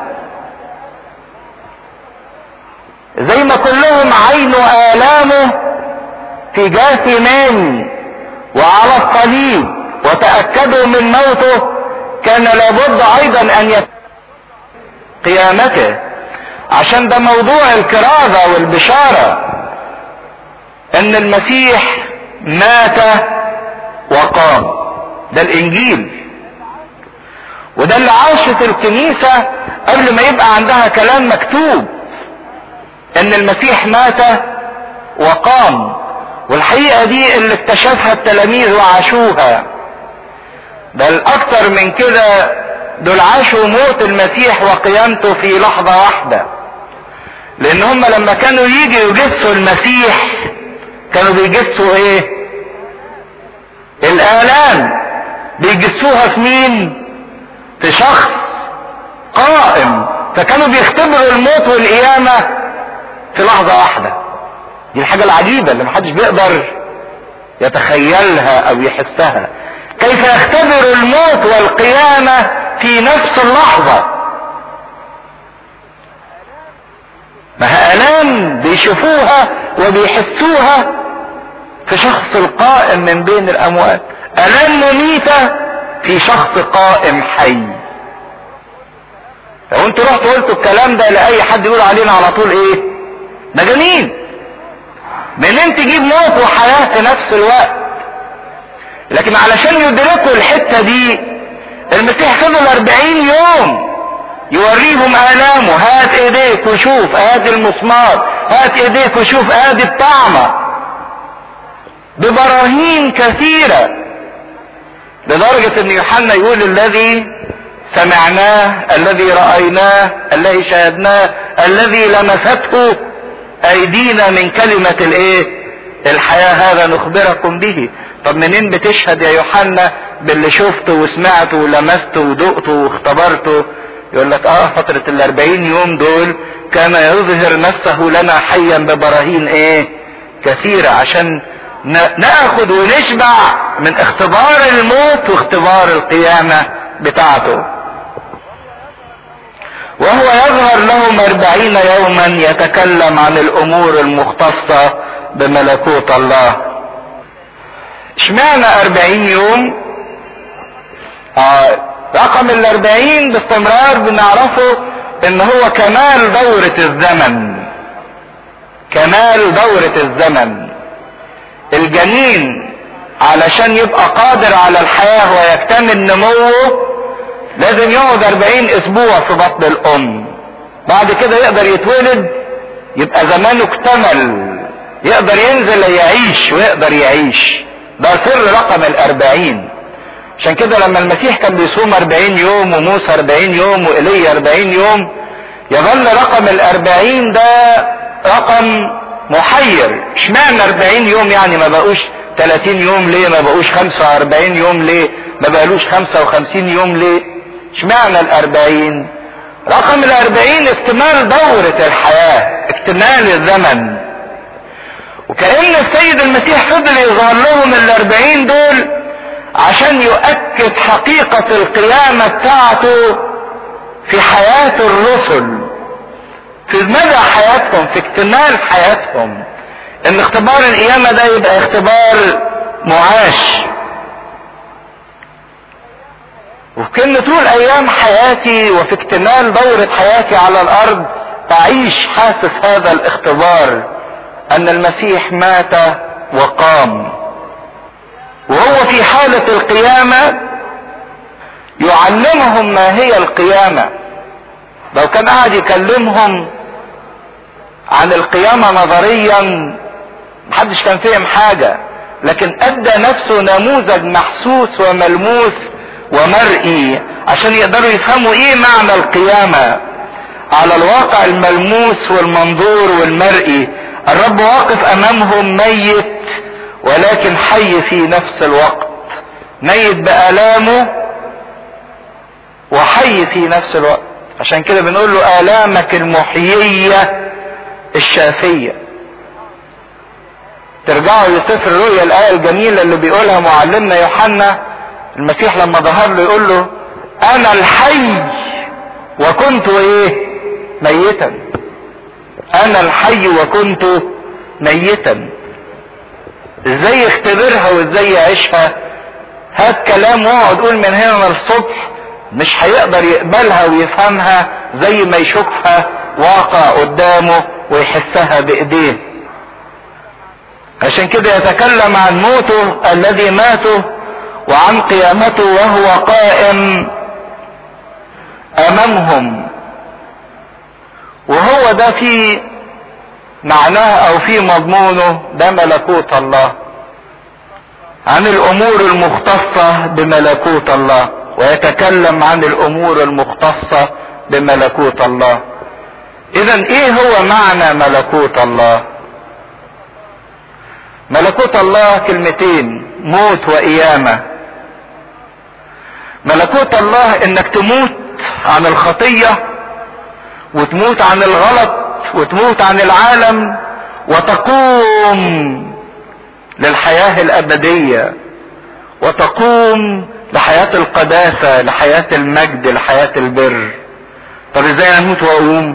زي ما كلهم عينوا آلامه في جاثمان وعلى الصليب وتأكدوا من موته كان لابد ايضا ان يت... قيامته عشان ده موضوع الكرازة والبشارة ان المسيح مات وقام ده الانجيل وده اللي عاشت الكنيسة قبل ما يبقى عندها كلام مكتوب ان المسيح مات وقام والحقيقة دي اللي اكتشفها التلاميذ وعاشوها بل اكتر من كده دول عاشوا موت المسيح وقيامته في لحظة واحدة لان هم لما كانوا يجي يجسوا المسيح كانوا بيجسوا ايه الالام بيجسوها في مين في شخص قائم فكانوا بيختبروا الموت والقيامة في لحظة واحدة دي الحاجة العجيبة اللي محدش بيقدر يتخيلها او يحسها كيف يختبر الموت والقيامة في نفس اللحظة ما هي الام بيشوفوها وبيحسوها في شخص القائم من بين الاموات الام مميتة في شخص قائم حي لو انتوا رحتوا قلتوا الكلام ده لاي حد يقول علينا على طول ايه مجانين منين تجيب موت وحياة في نفس الوقت لكن علشان يدركوا الحتة دي المسيح فضل اربعين يوم يوريهم الامه هات ايديك وشوف ادي المسمار هات ايديك وشوف ادي الطعمة ببراهين كثيرة لدرجة ان يوحنا يقول الذي سمعناه الذي رأيناه الذي شاهدناه الذي لمسته ايدينا من كلمة الايه الحياة هذا نخبركم به طب منين بتشهد يا يوحنا باللي شفته وسمعته ولمسته ودقته واختبرته يقول لك اه فترة الاربعين يوم دول كان يظهر نفسه لنا حيا ببراهين ايه كثيرة عشان ناخد ونشبع من اختبار الموت واختبار القيامة بتاعته وهو يظهر لهم أربعين يوما يتكلم عن الأمور المختصة بملكوت الله اشمعنى أربعين يوم آه رقم الأربعين باستمرار بنعرفه ان هو كمال دورة الزمن كمال دورة الزمن الجنين علشان يبقى قادر على الحياة ويكتمل نموه لازم يقعد 40 اسبوع في بطن الام بعد كده يقدر يتولد يبقى زمانه اكتمل يقدر ينزل يعيش ويقدر يعيش ده سر رقم الاربعين عشان كده لما المسيح كان بيصوم 40 يوم وموسى 40 يوم وإيليا 40 يوم يظل رقم الاربعين ده رقم محير اشمعنى 40 يوم يعني ما بقوش 30 يوم ليه ما بقوش 45 يوم ليه ما بقالوش 55 يوم ليه اشمعنى الاربعين رقم الاربعين اكتمال دورة الحياة اكتمال الزمن وكأن السيد المسيح فضل يظهر لهم الاربعين دول عشان يؤكد حقيقة القيامة بتاعته في حياة الرسل في مدى حياتهم في اكتمال حياتهم ان اختبار القيامة ده يبقى اختبار معاش وكان طول ايام حياتي وفي اكتمال دورة حياتي على الارض اعيش حاسس هذا الاختبار ان المسيح مات وقام وهو في حالة القيامة يعلمهم ما هي القيامة لو كان قاعد يكلمهم عن القيامة نظريا محدش كان فهم حاجة لكن ادى نفسه نموذج محسوس وملموس ومرئي عشان يقدروا يفهموا ايه معنى القيامة على الواقع الملموس والمنظور والمرئي الرب واقف امامهم ميت ولكن حي في نفس الوقت ميت بآلامه وحي في نفس الوقت عشان كده بنقول له آلامك المحيية الشافية ترجعوا لسفر الرؤيا الآية الجميلة اللي بيقولها معلمنا يوحنا المسيح لما ظهر له يقول له أنا الحي وكنت إيه؟ ميتا أنا الحي وكنت ميتا ازاي يختبرها وازاي يعيشها هات كلام واقعد قول من هنا للصبح مش هيقدر يقبلها ويفهمها زي ما يشوفها واقع قدامه ويحسها بايديه عشان كده يتكلم عن موته الذي ماته وعن قيامته وهو قائم امامهم وهو ده في معناه او في مضمونه ده ملكوت الله عن الامور المختصة بملكوت الله ويتكلم عن الامور المختصة بملكوت الله اذا ايه هو معنى ملكوت الله ملكوت الله كلمتين موت وقيامة ملكوت الله انك تموت عن الخطية وتموت عن الغلط وتموت عن العالم وتقوم للحياة الابدية وتقوم لحياة القداسة لحياة المجد لحياة البر طب ازاي اموت واقوم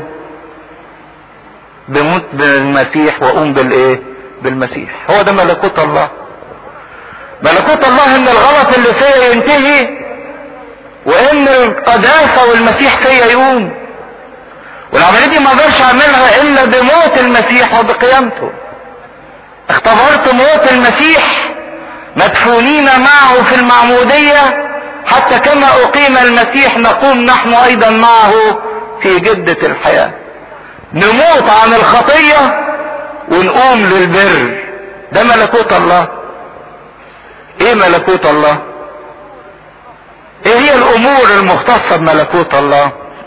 بموت بالمسيح واقوم بالايه بالمسيح هو ده ملكوت الله ملكوت الله ان الغلط اللي فيا ينتهي وان القداسة والمسيح فيا يقوم والعملية دي ما اقدرش اعملها الا بموت المسيح وبقيامته اختبرت موت المسيح مدفونين معه في المعمودية حتى كما اقيم المسيح نقوم نحن ايضا معه في جدة الحياة نموت عن الخطية ونقوم للبر ده ملكوت الله ايه ملكوت الله ايه هي الامور المختصة بملكوت الله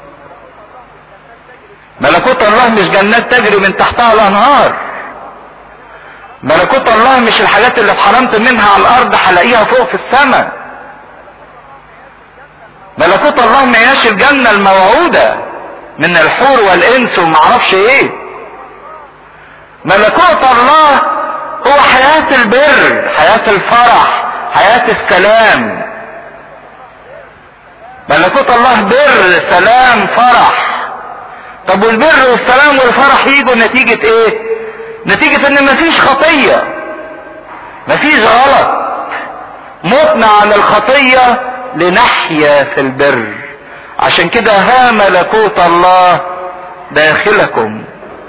ملكوت الله مش جنات تجري من تحتها الانهار ملكوت الله مش الحاجات اللي اتحرمت منها على الارض هلاقيها فوق في السماء ملكوت الله ما هياش الجنة الموعودة من الحور والانس ومعرفش ايه ملكوت الله هو حياة البر حياة الفرح حياة السلام ملكوت الله بر سلام فرح طب والبر والسلام والفرح يجوا نتيجة ايه نتيجة ان مفيش خطية مفيش غلط متنا عن الخطية لنحيا في البر عشان كده ها ملكوت الله داخلكم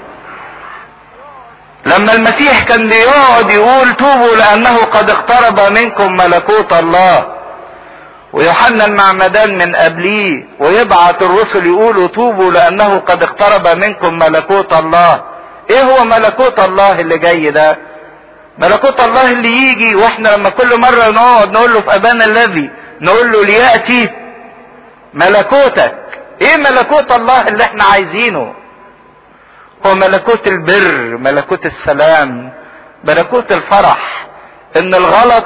لما المسيح كان بيقعد يقول توبوا لانه قد اقترب منكم ملكوت الله ويوحنا المعمدان من قبليه ويبعت الرسل يقولوا توبوا لانه قد اقترب منكم ملكوت الله ايه هو ملكوت الله اللي جاي ده ملكوت الله اللي يجي واحنا لما كل مرة نقعد نقول له في ابانا الذي نقول له ليأتي ملكوتك ايه ملكوت الله اللي احنا عايزينه هو ملكوت البر ملكوت السلام ملكوت الفرح ان الغلط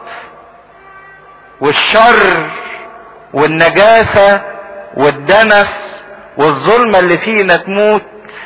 والشر والنجاسة والدنس والظلمة اللي فينا تموت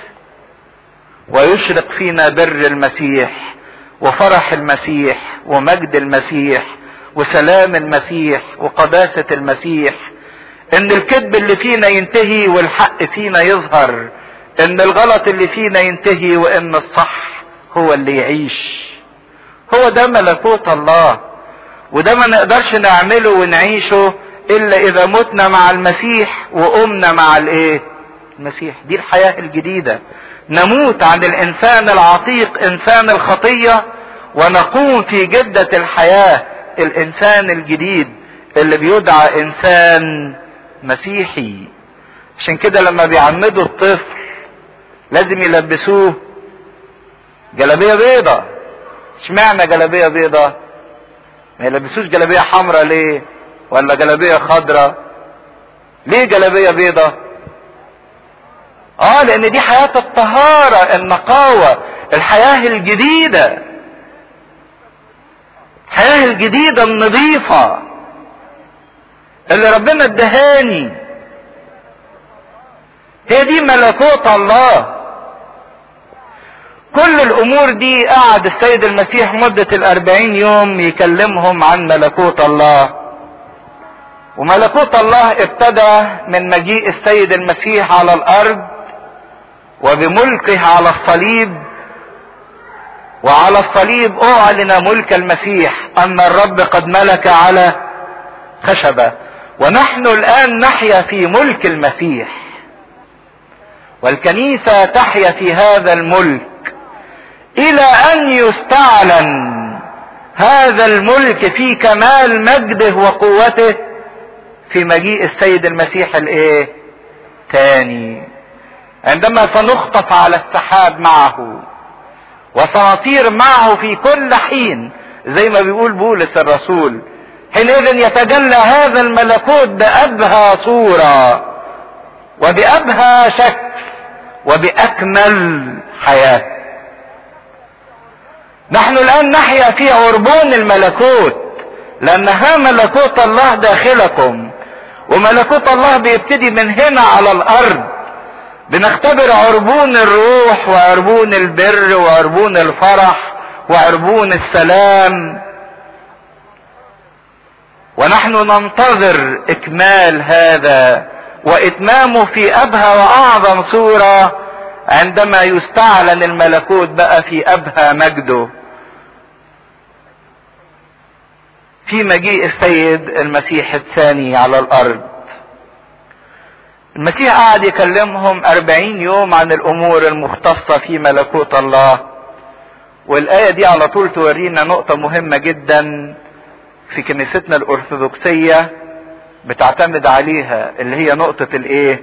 ويشرق فينا بر المسيح وفرح المسيح ومجد المسيح وسلام المسيح وقداسة المسيح ان الكذب اللي فينا ينتهي والحق فينا يظهر ان الغلط اللي فينا ينتهي وان الصح هو اللي يعيش هو ده ملكوت الله وده ما نقدرش نعمله ونعيشه الا اذا متنا مع المسيح وقمنا مع الايه المسيح دي الحياة الجديدة نموت عن الانسان العتيق انسان الخطية ونقوم في جدة الحياة الانسان الجديد اللي بيدعى انسان مسيحي عشان كده لما بيعمدوا الطفل لازم يلبسوه جلابيه بيضة اشمعنى جلابيه بيضة ما يلبسوش جلابيه حمراء ليه ولا جلابيه خضراء ليه جلابيه بيضة اه لان دي حياة الطهارة النقاوة الحياة الجديدة الحياة الجديدة النظيفة اللي ربنا ادهاني هي دي ملكوت الله كل الامور دي قعد السيد المسيح مدة الاربعين يوم يكلمهم عن ملكوت الله وملكوت الله ابتدى من مجيء السيد المسيح على الارض وبملكه على الصليب وعلى الصليب اعلن ملك المسيح ان الرب قد ملك على خشبة ونحن الآن نحيا في ملك المسيح والكنيسة تحيا في هذا الملك إلى أن يستعلن هذا الملك في كمال مجده وقوته في مجيء السيد المسيح الايه تاني عندما سنخطف على السحاب معه وسنطير معه في كل حين زي ما بيقول بولس الرسول حينئذ يتجلى هذا الملكوت بأبهى صورة وبأبهى شكل وبأكمل حياة نحن الآن نحيا في عربون الملكوت لأنها ملكوت الله داخلكم وملكوت الله بيبتدي من هنا على الأرض بنختبر عربون الروح وعربون البر وعربون الفرح وعربون السلام ونحن ننتظر اكمال هذا واتمامه في ابهى واعظم صوره عندما يستعلن الملكوت بقى في ابهى مجده في مجيء السيد المسيح الثاني على الارض المسيح قعد يكلمهم أربعين يوم عن الأمور المختصة في ملكوت الله والآية دي على طول تورينا نقطة مهمة جدا في كنيستنا الأرثوذكسية بتعتمد عليها اللي هي نقطة الإيه؟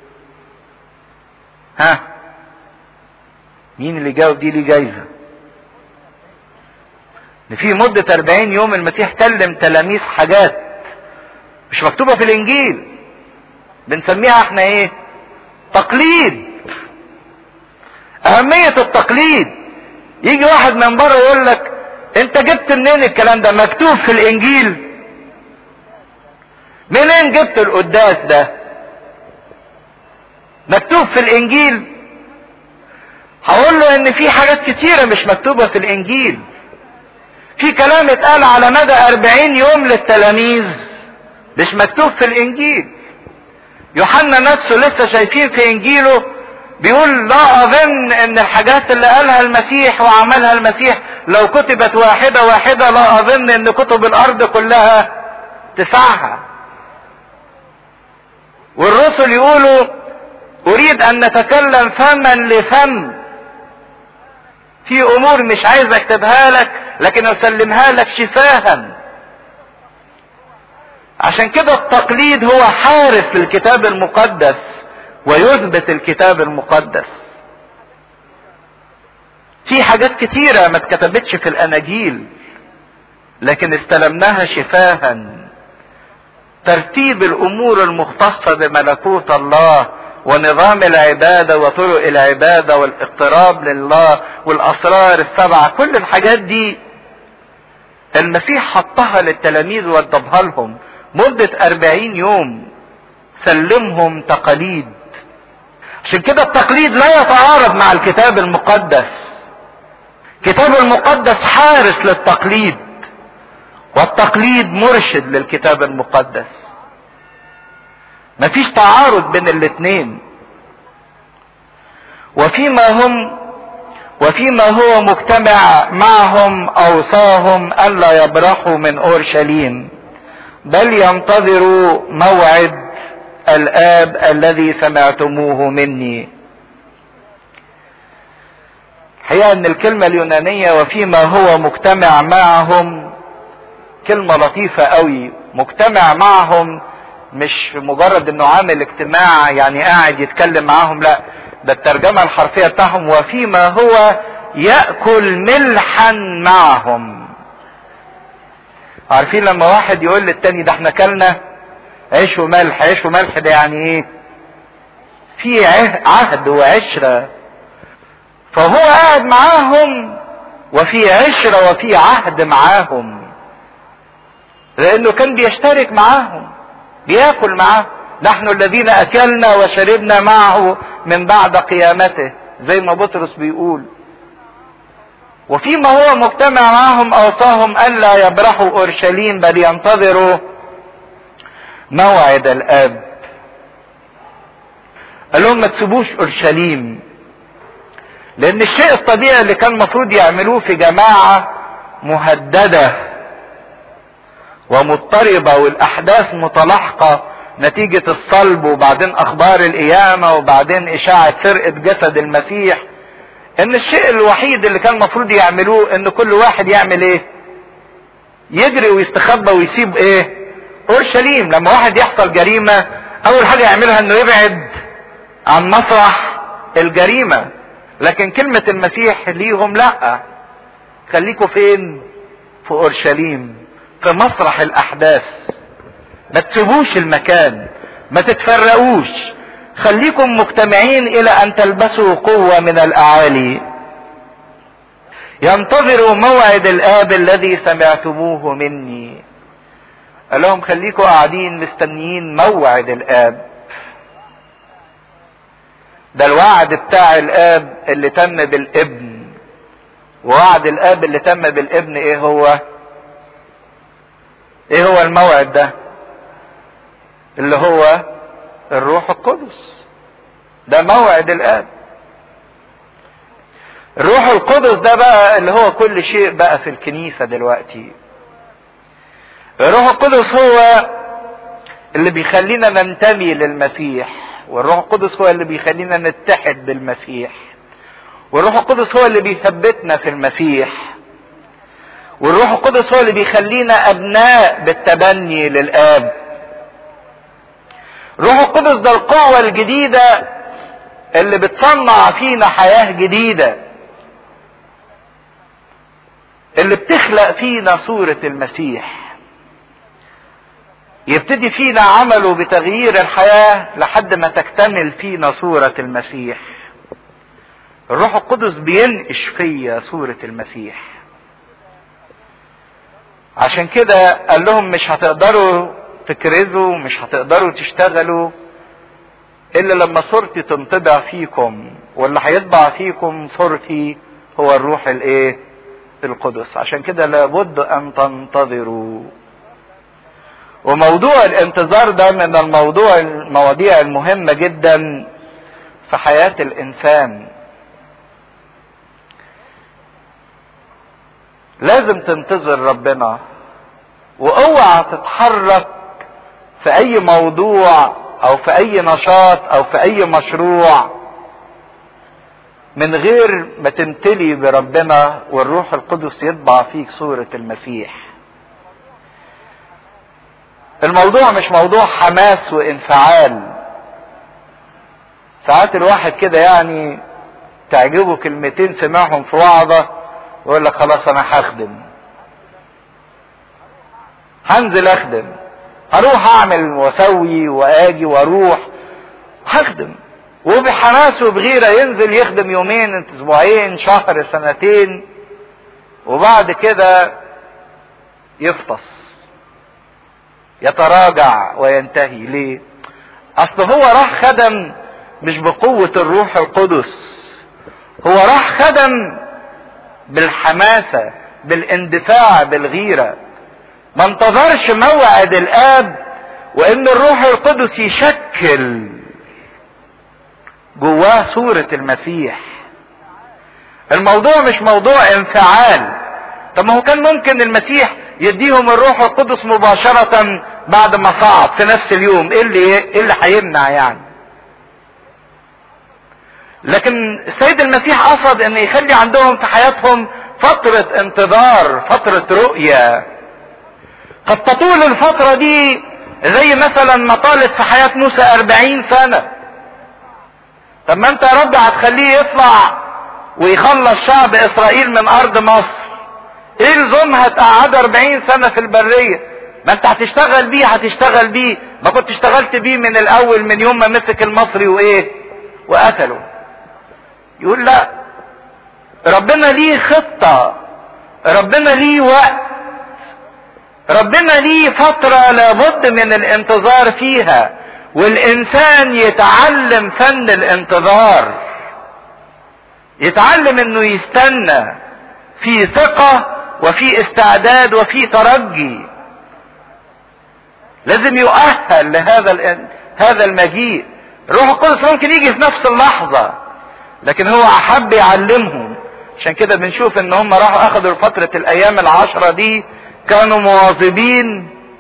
ها؟ مين اللي جاوب دي ليه جايزة؟ إن في مدة 40 يوم المسيح كلم تلاميذ حاجات مش مكتوبة في الإنجيل بنسميها احنا ايه تقليد اهمية التقليد يجي واحد من بره يقول لك انت جبت منين الكلام ده مكتوب في الانجيل منين جبت القداس ده مكتوب في الانجيل هقول له ان في حاجات كتيرة مش مكتوبة في الانجيل في كلام اتقال على مدى اربعين يوم للتلاميذ مش مكتوب في الانجيل يوحنا نفسه لسه شايفين في انجيله بيقول لا اظن ان الحاجات اللي قالها المسيح وعملها المسيح لو كتبت واحدة واحدة لا اظن ان كتب الارض كلها تسعها والرسل يقولوا اريد ان نتكلم فما لفم في امور مش عايز اكتبها لك لكن اسلمها لك شفاها عشان كده التقليد هو حارس للكتاب المقدس ويثبت الكتاب المقدس في حاجات كتيرة ما اتكتبتش في الاناجيل لكن استلمناها شفاها ترتيب الامور المختصة بملكوت الله ونظام العبادة وطرق العبادة والاقتراب لله والاسرار السبعة كل الحاجات دي المسيح حطها للتلاميذ وادبها لهم مدة أربعين يوم سلمهم تقاليد عشان كده التقليد لا يتعارض مع الكتاب المقدس الكتاب المقدس حارس للتقليد والتقليد مرشد للكتاب المقدس مفيش تعارض بين الاتنين وفيما هم وفيما هو مجتمع معهم اوصاهم الا يبرحوا من اورشليم بل ينتظروا موعد الاب الذي سمعتموه مني حقيقة ان الكلمة اليونانية وفيما هو مجتمع معهم كلمة لطيفة قوي مجتمع معهم مش مجرد انه عامل اجتماع يعني قاعد يتكلم معاهم لا ده الترجمة الحرفية بتاعهم وفيما هو يأكل ملحا معهم عارفين لما واحد يقول للتاني ده احنا كلنا عيش وملح عيش وملح ده يعني ايه في عهد وعشرة فهو قاعد معاهم وفي عشرة وفي عهد معاهم لانه كان بيشترك معاهم بياكل معاهم نحن الذين اكلنا وشربنا معه من بعد قيامته زي ما بطرس بيقول وفيما هو مجتمع معهم اوصاهم الا يبرحوا اورشليم بل ينتظروا موعد الاب قال لهم ما تسيبوش اورشليم لان الشيء الطبيعي اللي كان المفروض يعملوه في جماعه مهدده ومضطربة والاحداث متلاحقة نتيجة الصلب وبعدين اخبار القيامة وبعدين اشاعة سرقة جسد المسيح ان الشيء الوحيد اللي كان المفروض يعملوه ان كل واحد يعمل ايه يجري ويستخبى ويسيب ايه اورشليم لما واحد يحصل جريمة اول حاجة يعملها انه يبعد عن مسرح الجريمة لكن كلمة المسيح ليهم لا خليكوا فين في اورشليم في مسرح الاحداث ما تسيبوش المكان ما تتفرقوش خليكم مجتمعين الى ان تلبسوا قوة من الاعالي ينتظروا موعد الاب الذي سمعتموه مني قال لهم خليكم قاعدين مستنيين موعد الاب ده الوعد بتاع الاب اللي تم بالابن ووعد الاب اللي تم بالابن ايه هو ايه هو الموعد ده اللي هو الروح القدس ده موعد الاب الروح القدس ده بقى اللي هو كل شيء بقى في الكنيسة دلوقتي الروح القدس هو اللي بيخلينا ننتمي للمسيح والروح القدس هو اللي بيخلينا نتحد بالمسيح والروح القدس هو اللي بيثبتنا في المسيح والروح القدس هو اللي بيخلينا ابناء بالتبني للاب الروح القدس ده القوة الجديدة اللي بتصنع فينا حياة جديدة اللي بتخلق فينا صورة المسيح يبتدي فينا عمله بتغيير الحياة لحد ما تكتمل فينا صورة المسيح الروح القدس بينقش فيا صورة المسيح عشان كده قال لهم مش هتقدروا تكرزوا مش هتقدروا تشتغلوا الا لما صورتي تنطبع فيكم واللي هيطبع فيكم صورتي هو الروح الايه القدس عشان كده لابد ان تنتظروا وموضوع الانتظار ده من الموضوع المواضيع المهمة جدا في حياة الانسان لازم تنتظر ربنا واوعى تتحرك في اي موضوع او في اي نشاط او في اي مشروع من غير ما تمتلي بربنا والروح القدس يطبع فيك صورة المسيح الموضوع مش موضوع حماس وانفعال ساعات الواحد كده يعني تعجبه كلمتين سمعهم في وعظة يقول لك خلاص انا هخدم هنزل اخدم هروح اعمل واسوي واجي واروح هخدم وبحماس وبغيره ينزل يخدم يومين اسبوعين شهر سنتين وبعد كده يفطس يتراجع وينتهي ليه اصل هو راح خدم مش بقوة الروح القدس هو راح خدم بالحماسة بالاندفاع بالغيرة ما انتظرش موعد الاب وان الروح القدس يشكل جواه صورة المسيح الموضوع مش موضوع انفعال طب ما هو كان ممكن المسيح يديهم الروح القدس مباشرة بعد ما صعد في نفس اليوم ايه اللي ايه اللي هيمنع يعني لكن السيد المسيح قصد ان يخلي عندهم في حياتهم فترة انتظار فترة رؤية قد تطول الفترة دي زي مثلا ما طالت في حياة موسى أربعين سنة طب ما انت يا رب هتخليه يطلع ويخلص شعب اسرائيل من ارض مصر ايه لزومها تقعد 40 سنة في البرية ما انت هتشتغل بيه هتشتغل بيه ما كنت اشتغلت بيه من الاول من يوم ما مسك المصري وايه وقتله يقول لا ربنا ليه خطة ربنا ليه وقت ربنا ليه فترة لابد من الانتظار فيها والانسان يتعلم فن الانتظار يتعلم انه يستنى في ثقة وفي استعداد وفي ترجي لازم يؤهل لهذا هذا المجيء الروح القدس ممكن يجي في نفس اللحظة لكن هو احب يعلمهم عشان كده بنشوف ان هم راحوا اخذوا فترة الايام العشرة دي كانوا مواظبين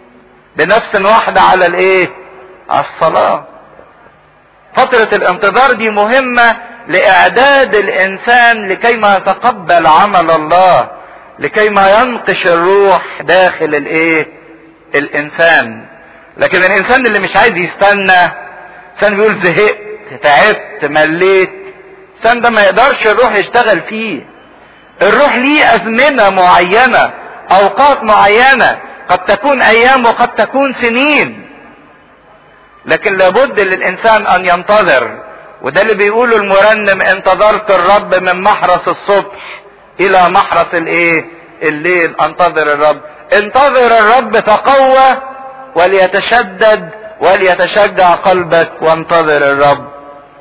بنفس واحدة على الايه على الصلاة فترة الانتظار دي مهمة لاعداد الانسان لكي ما يتقبل عمل الله لكي ما ينقش الروح داخل الايه الانسان لكن الانسان اللي مش عايز يستنى انسان بيقول زهقت تعبت مليت الانسان ده ما يقدرش الروح يشتغل فيه الروح ليه ازمنة معينة اوقات معينة قد تكون ايام وقد تكون سنين لكن لابد للانسان ان ينتظر وده اللي بيقوله المرنم انتظرت الرب من محرس الصبح الى محرس الايه الليل انتظر الرب انتظر الرب تقوى وليتشدد وليتشجع قلبك وانتظر الرب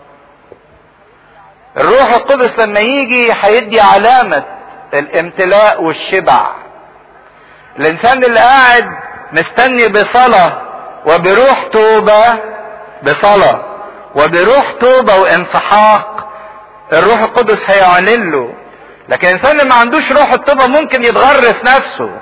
الروح القدس لما يجي هيدي علامة الامتلاء والشبع الانسان اللي قاعد مستني بصلاة وبروح توبة بصلاة وبروح توبة وانسحاق الروح القدس هيعلن له لكن الانسان اللي ما عندوش روح التوبة ممكن يتغر في نفسه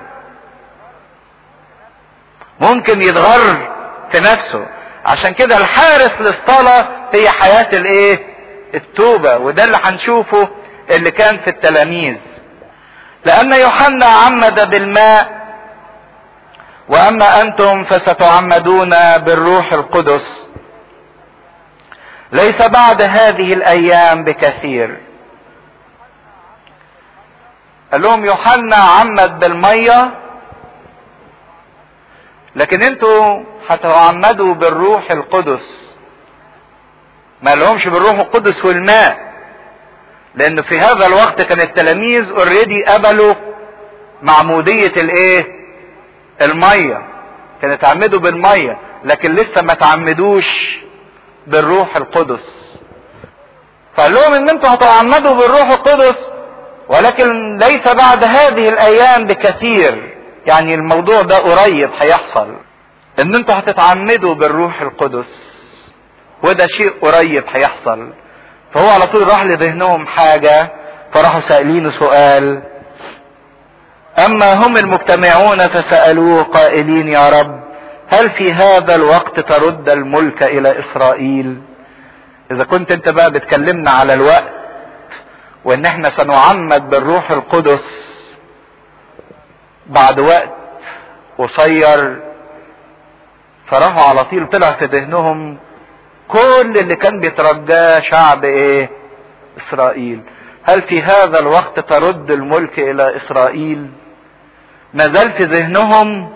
ممكن يتغر في نفسه عشان كده الحارس للصلاة هي حياة الايه التوبة وده اللي هنشوفه اللي كان في التلاميذ لأن يوحنا عمد بالماء وأما أنتم فستعمدون بالروح القدس ليس بعد هذه الأيام بكثير قال لهم يوحنا عمد بالمية لكن انتوا هتعمدوا بالروح القدس ما لهمش بالروح القدس والماء لان في هذا الوقت كان التلاميذ اوريدي قبلوا معمودية الايه المية كانوا اتعمدوا بالمية لكن لسه ما تعمدوش بالروح القدس فقال لهم ان انتوا هتعمدوا بالروح القدس ولكن ليس بعد هذه الايام بكثير يعني الموضوع ده قريب هيحصل ان انتوا هتتعمدوا بالروح القدس وده شيء قريب هيحصل فهو على طول راح لذهنهم حاجة فراحوا سائلينه سؤال اما هم المجتمعون فسألوه قائلين يا رب هل في هذا الوقت ترد الملك الى اسرائيل اذا كنت انت بقى بتكلمنا على الوقت وان احنا سنعمد بالروح القدس بعد وقت قصير فراحوا على طول طلع في ذهنهم كل اللي كان بيترجاه شعب ايه اسرائيل هل في هذا الوقت ترد الملك الى اسرائيل ما زال في ذهنهم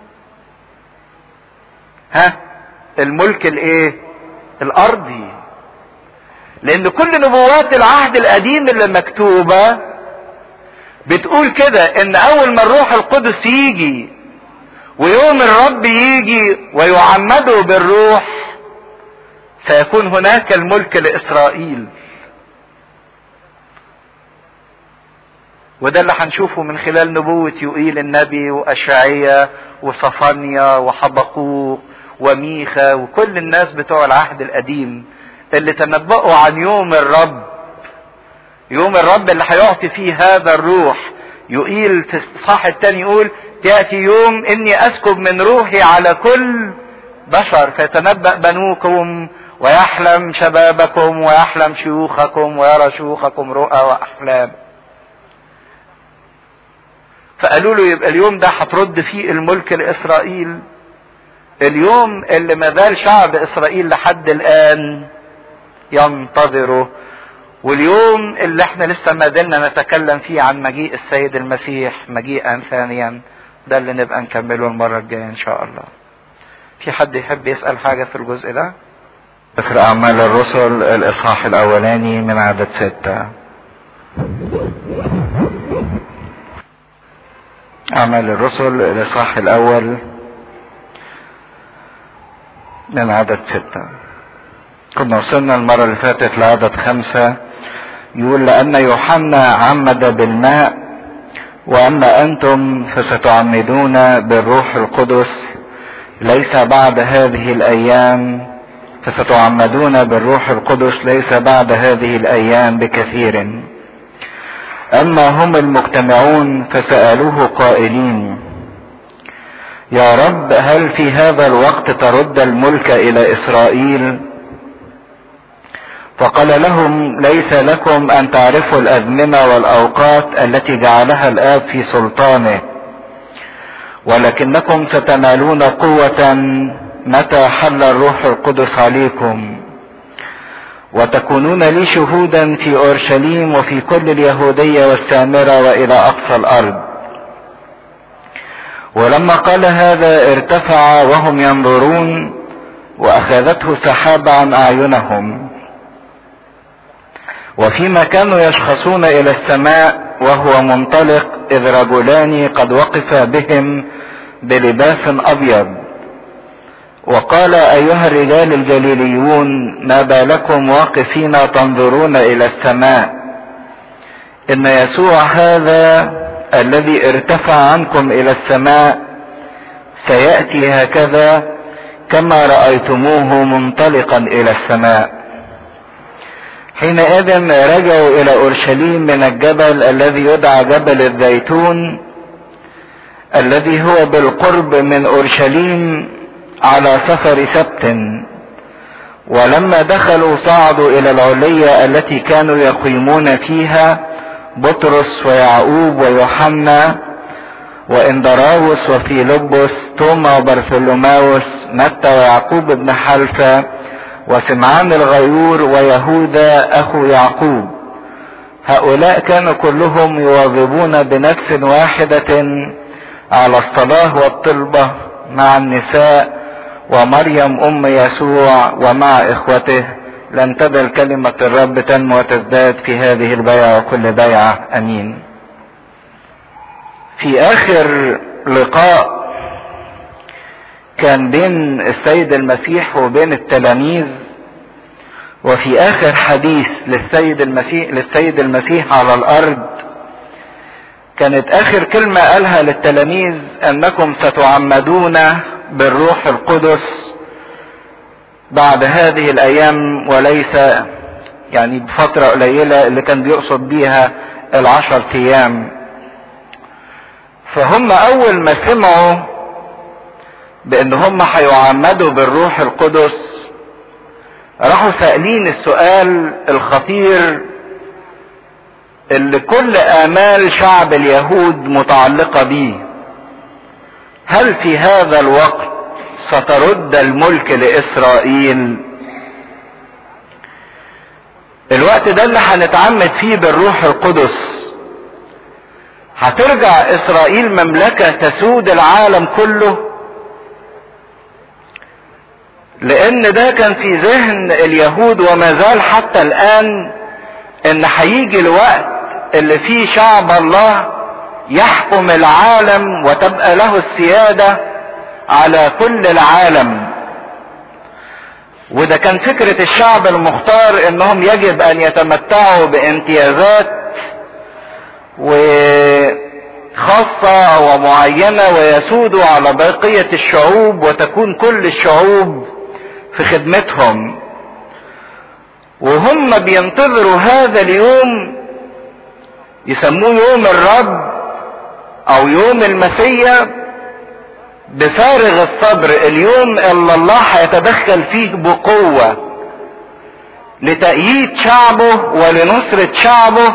ها الملك الايه الارضي لان كل نبوات العهد القديم اللي مكتوبة بتقول كده ان اول ما الروح القدس يجي ويوم الرب يجي ويعمده بالروح سيكون هناك الملك لاسرائيل وده اللي هنشوفه من خلال نبوة يوئيل النبي وأشعية وصفانيا وحبقوق وميخا وكل الناس بتوع العهد القديم اللي تنبأوا عن يوم الرب يوم الرب اللي هيعطي فيه هذا الروح يقيل في الصح التاني يقول يأتي يوم إني أسكب من روحي على كل بشر فيتنبأ بنوكم ويحلم شبابكم ويحلم شيوخكم ويرى شيوخكم رؤى وأحلام فقالوا له يبقى اليوم ده هترد فيه الملك لإسرائيل اليوم اللي ما زال شعب إسرائيل لحد الآن ينتظره واليوم اللي احنا لسه ما زلنا نتكلم فيه عن مجيء السيد المسيح مجيئا ثانيا ده اللي نبقى نكمله المرة الجاية ان شاء الله في حد يحب يسأل حاجة في الجزء ده سفر أعمال الرسل الإصحاح الأولاني من عدد ستة أعمال الرسل الإصحاح الأول من عدد ستة كنا وصلنا المرة اللي فاتت لعدد خمسة يقول لأن يوحنا عمد بالماء وأما أنتم فستعمدون بالروح القدس ليس بعد هذه الأيام فستعمدون بالروح القدس ليس بعد هذه الأيام بكثير أما هم المجتمعون فسألوه قائلين يا رب هل في هذا الوقت ترد الملك الى اسرائيل فقال لهم ليس لكم ان تعرفوا الازمنه والاوقات التي جعلها الاب في سلطانه ولكنكم ستنالون قوه متى حل الروح القدس عليكم وتكونون لي شهودا في اورشليم وفي كل اليهوديه والسامره والى اقصى الارض ولما قال هذا ارتفع وهم ينظرون واخذته سحابه عن اعينهم وفيما كانوا يشخصون الى السماء وهو منطلق اذ رجلان قد وقفا بهم بلباس ابيض وقال ايها الرجال الجليليون ما بالكم واقفين تنظرون الى السماء ان يسوع هذا الذي ارتفع عنكم الى السماء سياتي هكذا كما رايتموه منطلقا الى السماء حينئذ رجعوا الى اورشليم من الجبل الذي يدعى جبل الزيتون الذي هو بالقرب من اورشليم على سفر سبت ولما دخلوا صعدوا الى العلية التي كانوا يقيمون فيها بطرس ويعقوب ويوحنا واندراوس وفيلبس توما وبرثولوماوس متى ويعقوب بن حلفة وسمعان الغيور ويهوذا اخو يعقوب هؤلاء كانوا كلهم يواظبون بنفس واحدة على الصلاة والطلبة مع النساء ومريم ام يسوع ومع اخوته لن تزل كلمة الرب تنمو وتزداد في هذه البيعة وكل بيعة امين في اخر لقاء كان بين السيد المسيح وبين التلاميذ وفي اخر حديث للسيد المسيح للسيد المسيح على الارض كانت اخر كلمة قالها للتلاميذ انكم ستعمدون بالروح القدس بعد هذه الايام وليس يعني بفترة قليلة اللي كان بيقصد بيها العشر ايام فهم اول ما سمعوا بان هم هيعمدوا بالروح القدس راحوا سائلين السؤال الخطير اللي كل امال شعب اليهود متعلقة بيه هل في هذا الوقت سترد الملك لاسرائيل الوقت ده اللي هنتعمد فيه بالروح القدس هترجع اسرائيل مملكة تسود العالم كله لان ده كان في ذهن اليهود وما زال حتى الان ان هيجي الوقت اللي فيه شعب الله يحكم العالم وتبقى له السيادة على كل العالم وده كان فكرة الشعب المختار انهم يجب ان يتمتعوا بامتيازات وخاصة ومعينة ويسودوا على بقية الشعوب وتكون كل الشعوب في خدمتهم وهم بينتظروا هذا اليوم يسموه يوم الرب او يوم المسيا بفارغ الصبر اليوم اللي الله هيتدخل فيه بقوة لتأييد شعبه ولنصرة شعبه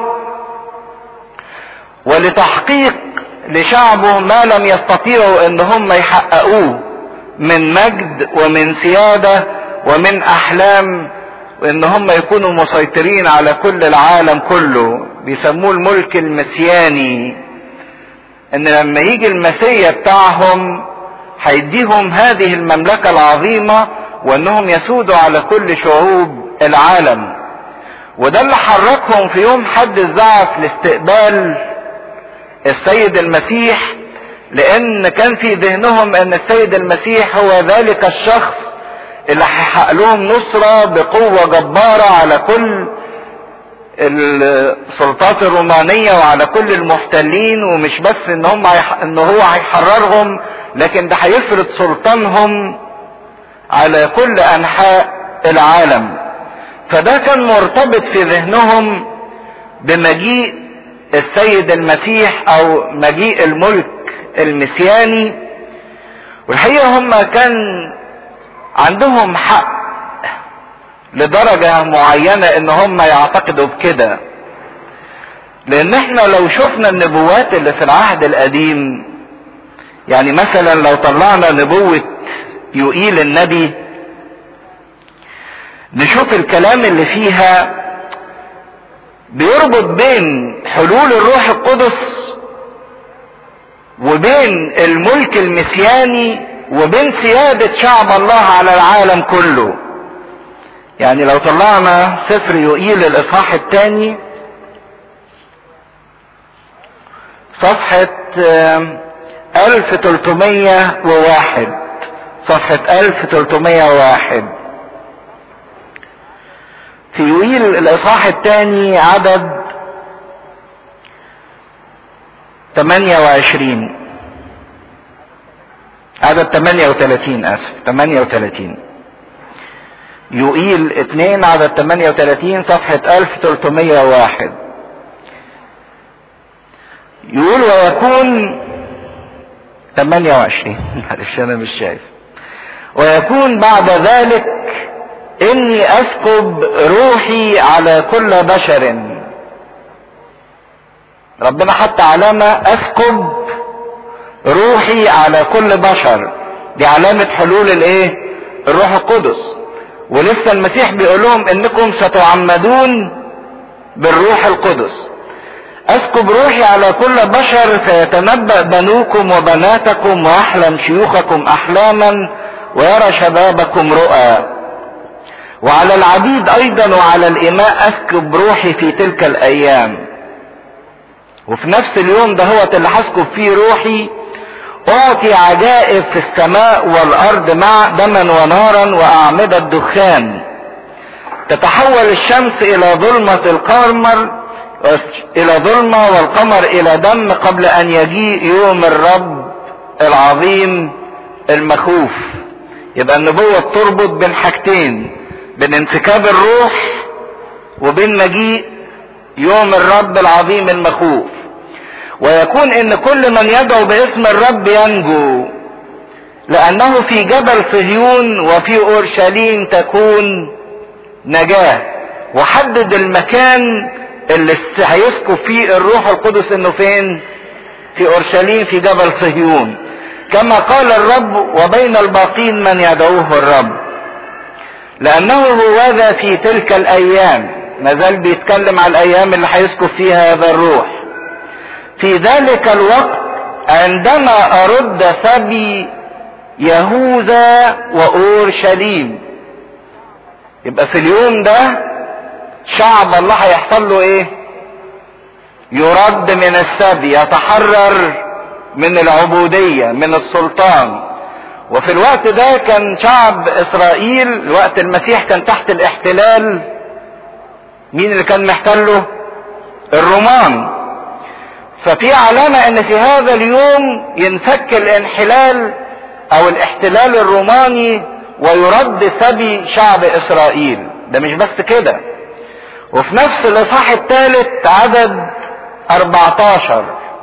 ولتحقيق لشعبه ما لم يستطيعوا ان هم يحققوه من مجد ومن سيادة ومن احلام وان هم يكونوا مسيطرين على كل العالم كله بيسموه الملك المسياني ان لما يجي المسيا بتاعهم هيديهم هذه المملكة العظيمة وانهم يسودوا على كل شعوب العالم وده اللي حركهم في يوم حد الزعف لاستقبال السيد المسيح لان كان في ذهنهم ان السيد المسيح هو ذلك الشخص اللي هيحقق لهم نصرة بقوة جبارة على كل السلطات الرومانية وعلى كل المحتلين ومش بس ان هم هيح... ان هو هيحررهم لكن ده هيفرض سلطانهم على كل انحاء العالم فده كان مرتبط في ذهنهم بمجيء السيد المسيح او مجيء الملك المسياني والحقيقة هم كان عندهم حق لدرجة معينة ان هم يعتقدوا بكده لان احنا لو شفنا النبوات اللي في العهد القديم يعني مثلا لو طلعنا نبوة يوئيل النبي نشوف الكلام اللي فيها بيربط بين حلول الروح القدس وبين الملك المسياني وبين سيادة شعب الله على العالم كله يعني لو طلعنا سفر يوئيل الاصحاح الثاني صفحة 1301 صفحة 1301 في يوئيل الاصحاح الثاني عدد 28 عدد 38 اسف 38 يوئيل 2 عدد 38 صفحة 1301 يقول ويكون 28 معلش انا مش شايف ويكون بعد ذلك اني اسكب روحي على كل بشر ربنا حط علامة اسكب روحي على كل بشر دي علامة حلول الايه الروح القدس ولسه المسيح بيقول لهم انكم ستعمدون بالروح القدس اسكب روحي على كل بشر فيتنبأ بنوكم وبناتكم واحلم شيوخكم احلاما ويرى شبابكم رؤى وعلى العبيد ايضا وعلى الاماء اسكب روحي في تلك الايام وفي نفس اليوم ده هو اللي هسكب فيه روحي اعطي عجائب في السماء والارض مع دما ونارا واعمدة دخان تتحول الشمس الى ظلمة القمر الى ظلمة والقمر الى دم قبل ان يجيء يوم الرب العظيم المخوف يبقى النبوة تربط بين حاجتين بين انسكاب الروح وبين مجيء يوم الرب العظيم المخوف ويكون ان كل من يدعو باسم الرب ينجو لانه في جبل صهيون وفي اورشليم تكون نجاه وحدد المكان اللي هيسكب فيه الروح القدس انه فين في اورشليم في جبل صهيون كما قال الرب وبين الباقين من يدعوه الرب لانه هو ذا في تلك الايام ما زال بيتكلم على الايام اللي هيسكب فيها هذا الروح في ذلك الوقت عندما ارد سبي يهوذا واورشليم يبقى في اليوم ده شعب الله هيحصل له ايه يرد من السبي يتحرر من العبودية من السلطان وفي الوقت ده كان شعب اسرائيل وقت المسيح كان تحت الاحتلال مين اللي كان محتله الرومان ففي علامة ان في هذا اليوم ينفك الانحلال او الاحتلال الروماني ويرد سبي شعب اسرائيل ده مش بس كده وفي نفس الاصحاح الثالث عدد 14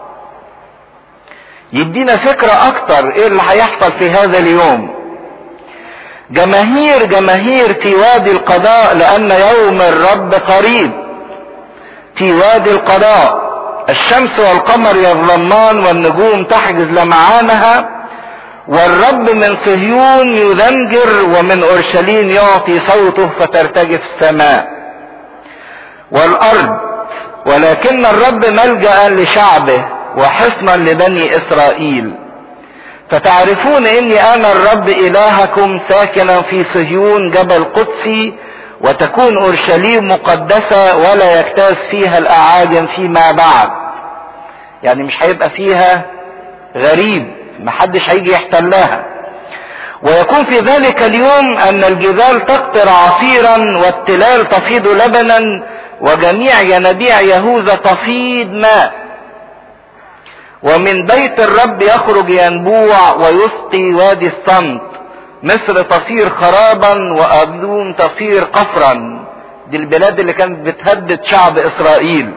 يدينا فكرة اكتر ايه اللي هيحصل في هذا اليوم جماهير جماهير في وادي القضاء لان يوم الرب قريب في وادي القضاء الشمس والقمر يظلمان والنجوم تحجز لمعانها والرب من صهيون يذنجر ومن اورشليم يعطي صوته فترتجف السماء والارض ولكن الرب ملجا لشعبه وحصنا لبني اسرائيل فتعرفون اني انا الرب الهكم ساكنا في صهيون جبل قدسي وتكون اورشليم مقدسه ولا يجتاز فيها الاعاجم فيما بعد يعني مش هيبقى فيها غريب محدش هيجي يحتلها ويكون في ذلك اليوم ان الجبال تقطر عصيرا والتلال تفيض لبنا وجميع ينابيع يهوذا تفيض ماء ومن بيت الرب يخرج ينبوع ويسقي وادي الصمت مصر تصير خرابا وأبدوم تصير قفرا دي البلاد اللي كانت بتهدد شعب إسرائيل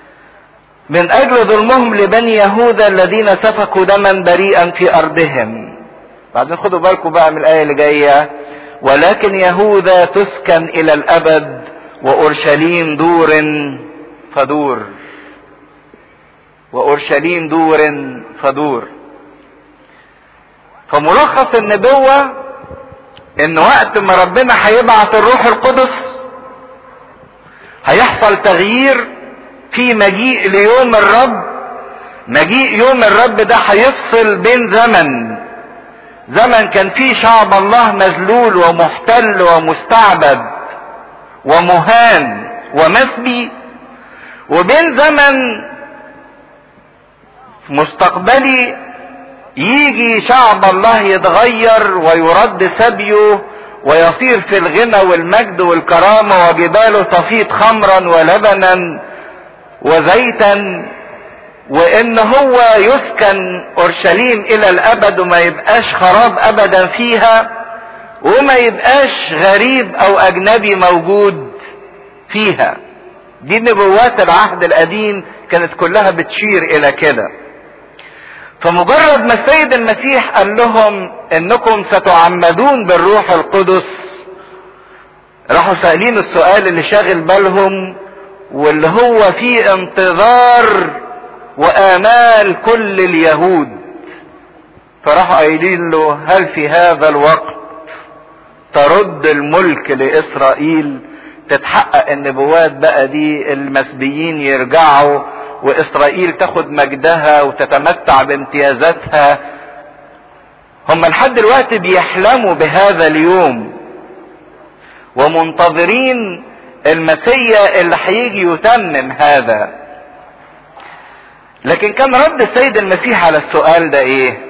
من أجل ظلمهم لبني يهوذا الذين سفكوا دما بريئا في أرضهم بعدين خدوا بالكم بقى من الآية اللي جاية ولكن يهوذا تسكن إلى الأبد وأورشليم دور فدور وأورشليم دور فدور فملخص النبوة ان وقت ما ربنا هيبعت الروح القدس هيحصل تغيير في مجيء ليوم الرب مجيء يوم الرب ده هيفصل بين زمن زمن كان فيه شعب الله مذلول ومحتل ومستعبد ومهان ومسبي وبين زمن مستقبلي يجي شعب الله يتغير ويرد سبيه ويصير في الغنى والمجد والكرامة وجباله تفيض خمرا ولبنا وزيتا وان هو يسكن اورشليم الى الابد وما يبقاش خراب ابدا فيها وما يبقاش غريب او اجنبي موجود فيها دي نبوات العهد القديم كانت كلها بتشير الى كده فمجرد ما السيد المسيح قال لهم انكم ستعمدون بالروح القدس راحوا سائلين السؤال اللي شاغل بالهم واللي هو فيه انتظار وامال كل اليهود فراحوا قايلين له هل في هذا الوقت ترد الملك لاسرائيل تتحقق النبوات بقى دي المسبيين يرجعوا واسرائيل تاخد مجدها وتتمتع بامتيازاتها هم لحد دلوقتي بيحلموا بهذا اليوم ومنتظرين المسيا اللي هيجي يتمم هذا لكن كان رد السيد المسيح على السؤال ده ايه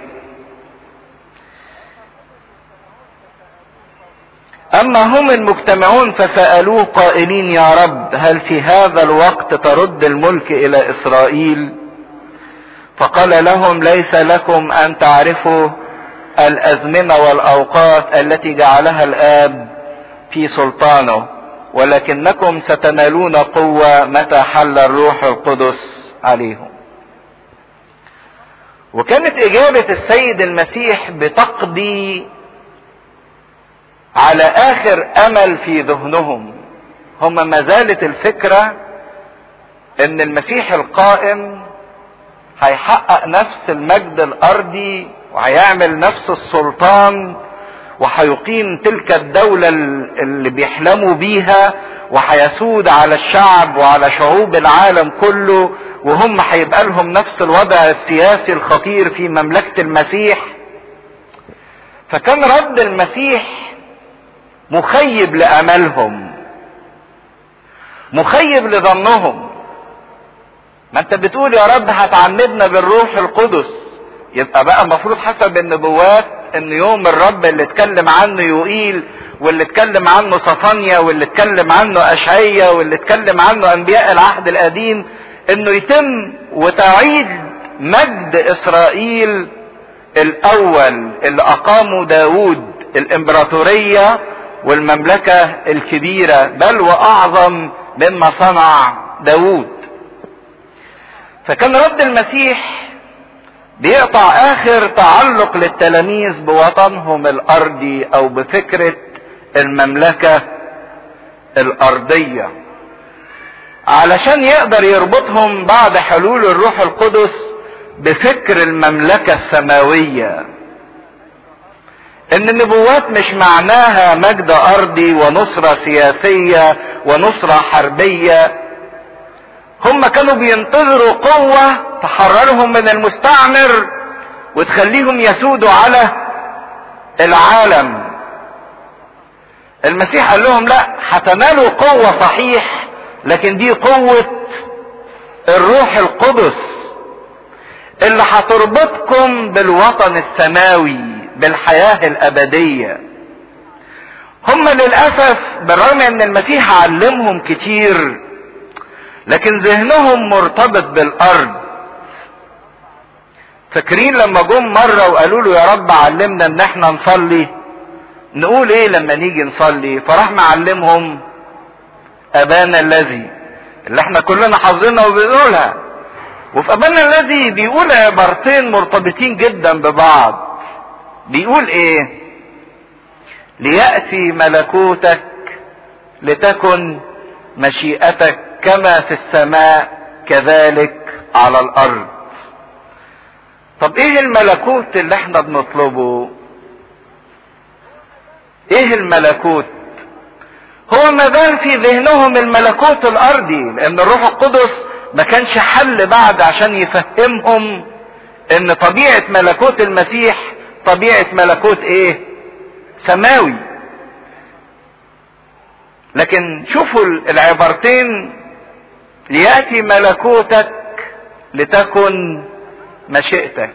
اما هم المجتمعون فسالوه قائلين يا رب هل في هذا الوقت ترد الملك الى اسرائيل فقال لهم ليس لكم ان تعرفوا الازمنه والاوقات التي جعلها الاب في سلطانه ولكنكم ستنالون قوه متى حل الروح القدس عليهم وكانت اجابه السيد المسيح بتقضي على اخر امل في ذهنهم هم ما زالت الفكرة ان المسيح القائم هيحقق نفس المجد الارضي وهيعمل نفس السلطان وهيقيم تلك الدولة اللي بيحلموا بيها وهيسود على الشعب وعلى شعوب العالم كله وهم هيبقى لهم نفس الوضع السياسي الخطير في مملكة المسيح فكان رد المسيح مخيب لاملهم مخيب لظنهم ما انت بتقول يا رب هتعمدنا بالروح القدس يبقى بقى المفروض حسب النبوات ان يوم الرب اللي اتكلم عنه يوئيل واللي اتكلم عنه صفانيا واللي اتكلم عنه اشعيا واللي اتكلم عنه انبياء العهد القديم انه يتم وتعيد مجد اسرائيل الاول اللي اقامه داود الامبراطوريه والمملكة الكبيرة بل وأعظم مما صنع داود فكان رد المسيح بيقطع آخر تعلق للتلاميذ بوطنهم الأرضي أو بفكرة المملكة الأرضية علشان يقدر يربطهم بعد حلول الروح القدس بفكر المملكة السماوية ان النبوات مش معناها مجد ارضي ونصرة سياسية ونصرة حربية هم كانوا بينتظروا قوة تحررهم من المستعمر وتخليهم يسودوا على العالم المسيح قال لهم لا هتنالوا قوة صحيح لكن دي قوة الروح القدس اللي هتربطكم بالوطن السماوي بالحياة الأبدية هم للأسف بالرغم ان المسيح علمهم كتير لكن ذهنهم مرتبط بالأرض فاكرين لما جم مرة وقالوا له يا رب علمنا ان احنا نصلي نقول ايه لما نيجي نصلي فراح معلمهم ابانا الذي اللي احنا كلنا حافظينها وبنقولها وفي ابانا الذي بيقول عبارتين مرتبطين جدا ببعض بيقول ايه ليأتي ملكوتك لتكن مشيئتك كما في السماء كذلك على الارض طب ايه الملكوت اللي احنا بنطلبه ايه الملكوت هو ما زال في ذهنهم الملكوت الارضي لان الروح القدس ما كانش حل بعد عشان يفهمهم ان طبيعة ملكوت المسيح طبيعة ملكوت ايه سماوي لكن شوفوا العبارتين لياتي ملكوتك لتكن مشيئتك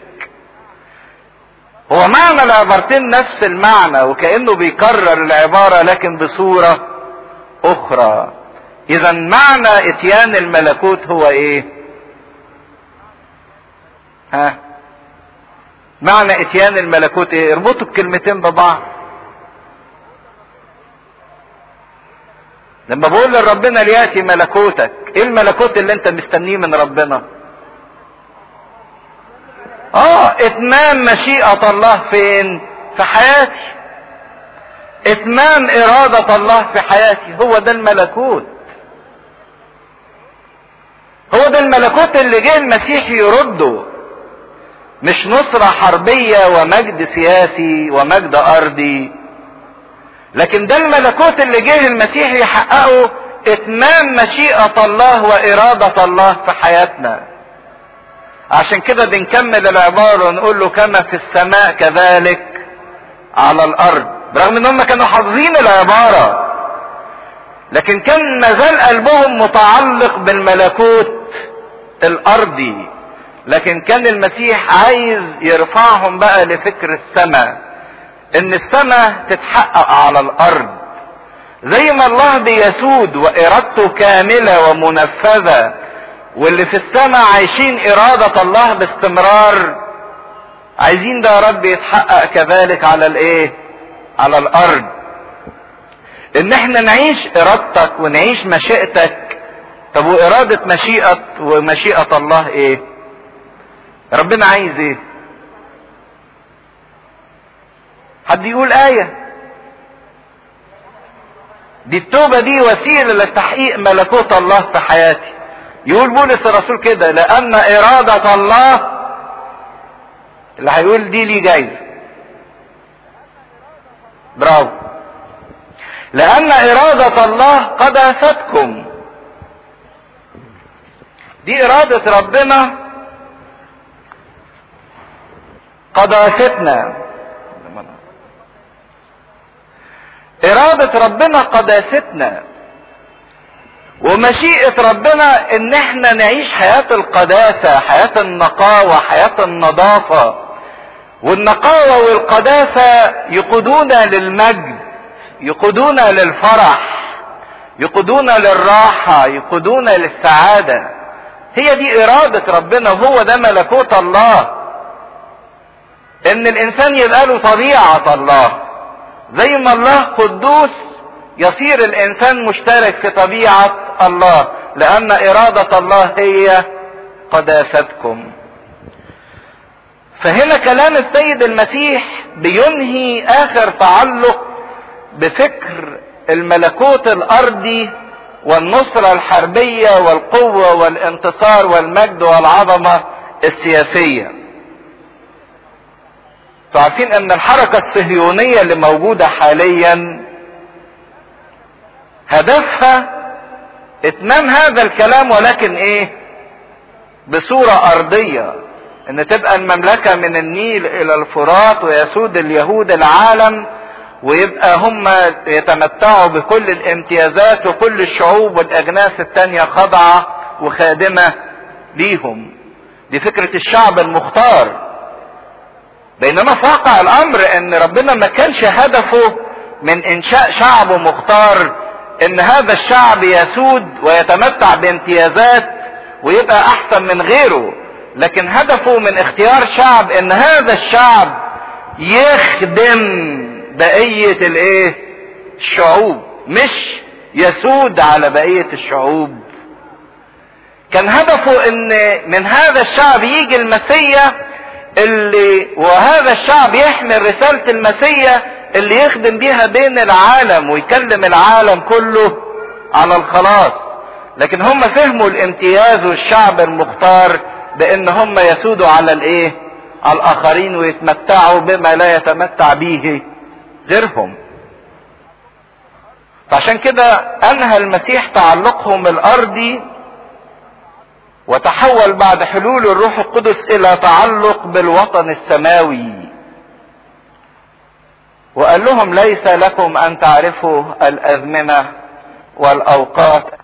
هو معنى العبارتين نفس المعنى وكانه بيكرر العباره لكن بصوره اخرى اذا معنى اتيان الملكوت هو ايه ها معنى اتيان الملكوت ايه اربطوا الكلمتين ببعض لما بقول لربنا لياتي ملكوتك ايه الملكوت اللي انت مستنيه من ربنا اه اتمام مشيئة الله فين في حياتي اتمام ارادة الله في حياتي هو ده الملكوت هو ده الملكوت اللي جه المسيح يرده مش نصرة حربية ومجد سياسي ومجد ارضي لكن ده الملكوت اللي جه المسيح يحققه اتمام مشيئة الله وارادة الله في حياتنا عشان كده بنكمل العبارة ونقول له كما في السماء كذلك على الارض برغم ان هم كانوا حافظين العبارة لكن كان مازال قلبهم متعلق بالملكوت الارضي لكن كان المسيح عايز يرفعهم بقى لفكر السماء ان السماء تتحقق على الارض زي ما الله بيسود وارادته كاملة ومنفذة واللي في السماء عايشين ارادة الله باستمرار عايزين ده يا رب يتحقق كذلك على الايه على الارض ان احنا نعيش ارادتك ونعيش مشيئتك طب وارادة مشيئة ومشيئة الله ايه ربنا عايز ايه حد يقول آية دي التوبة دي وسيلة لتحقيق ملكوت الله في حياتي يقول بولس الرسول كده لأن إرادة الله اللي هيقول دي ليه جايزة برافو لأن إرادة الله قد أفتكم دي إرادة ربنا قداستنا إرادة ربنا قداستنا ومشيئة ربنا ان احنا نعيش حياة القداسة حياة النقاوة حياة النظافة والنقاوة والقداسة يقودونا للمجد يقودونا للفرح يقودونا للراحة يقودونا للسعادة هي دي إرادة ربنا وهو ده ملكوت الله ان الانسان يبقى له طبيعة الله زي ما الله قدوس يصير الانسان مشترك في طبيعة الله لان ارادة الله هي قداستكم فهنا كلام السيد المسيح بينهي اخر تعلق بفكر الملكوت الارضي والنصرة الحربية والقوة والانتصار والمجد والعظمة السياسية عارفين ان الحركة الصهيونية اللي موجودة حاليا هدفها اتمام هذا الكلام ولكن ايه بصورة ارضية ان تبقى المملكة من النيل الى الفرات ويسود اليهود العالم ويبقى هم يتمتعوا بكل الامتيازات وكل الشعوب والاجناس التانية خاضعة وخادمة ليهم دي فكرة الشعب المختار بينما في واقع الامر ان ربنا ما كانش هدفه من انشاء شعب مختار ان هذا الشعب يسود ويتمتع بامتيازات ويبقى احسن من غيره لكن هدفه من اختيار شعب ان هذا الشعب يخدم بقية الايه الشعوب مش يسود على بقية الشعوب كان هدفه ان من هذا الشعب يجي المسيا اللي وهذا الشعب يحمل رسالة المسيح اللي يخدم بيها بين العالم ويكلم العالم كله على الخلاص لكن هم فهموا الامتياز والشعب المختار بان هم يسودوا على الايه على الاخرين ويتمتعوا بما لا يتمتع به غيرهم فعشان كده انهى المسيح تعلقهم الارضي وتحول بعد حلول الروح القدس الى تعلق بالوطن السماوي وقال لهم ليس لكم ان تعرفوا الازمنه والاوقات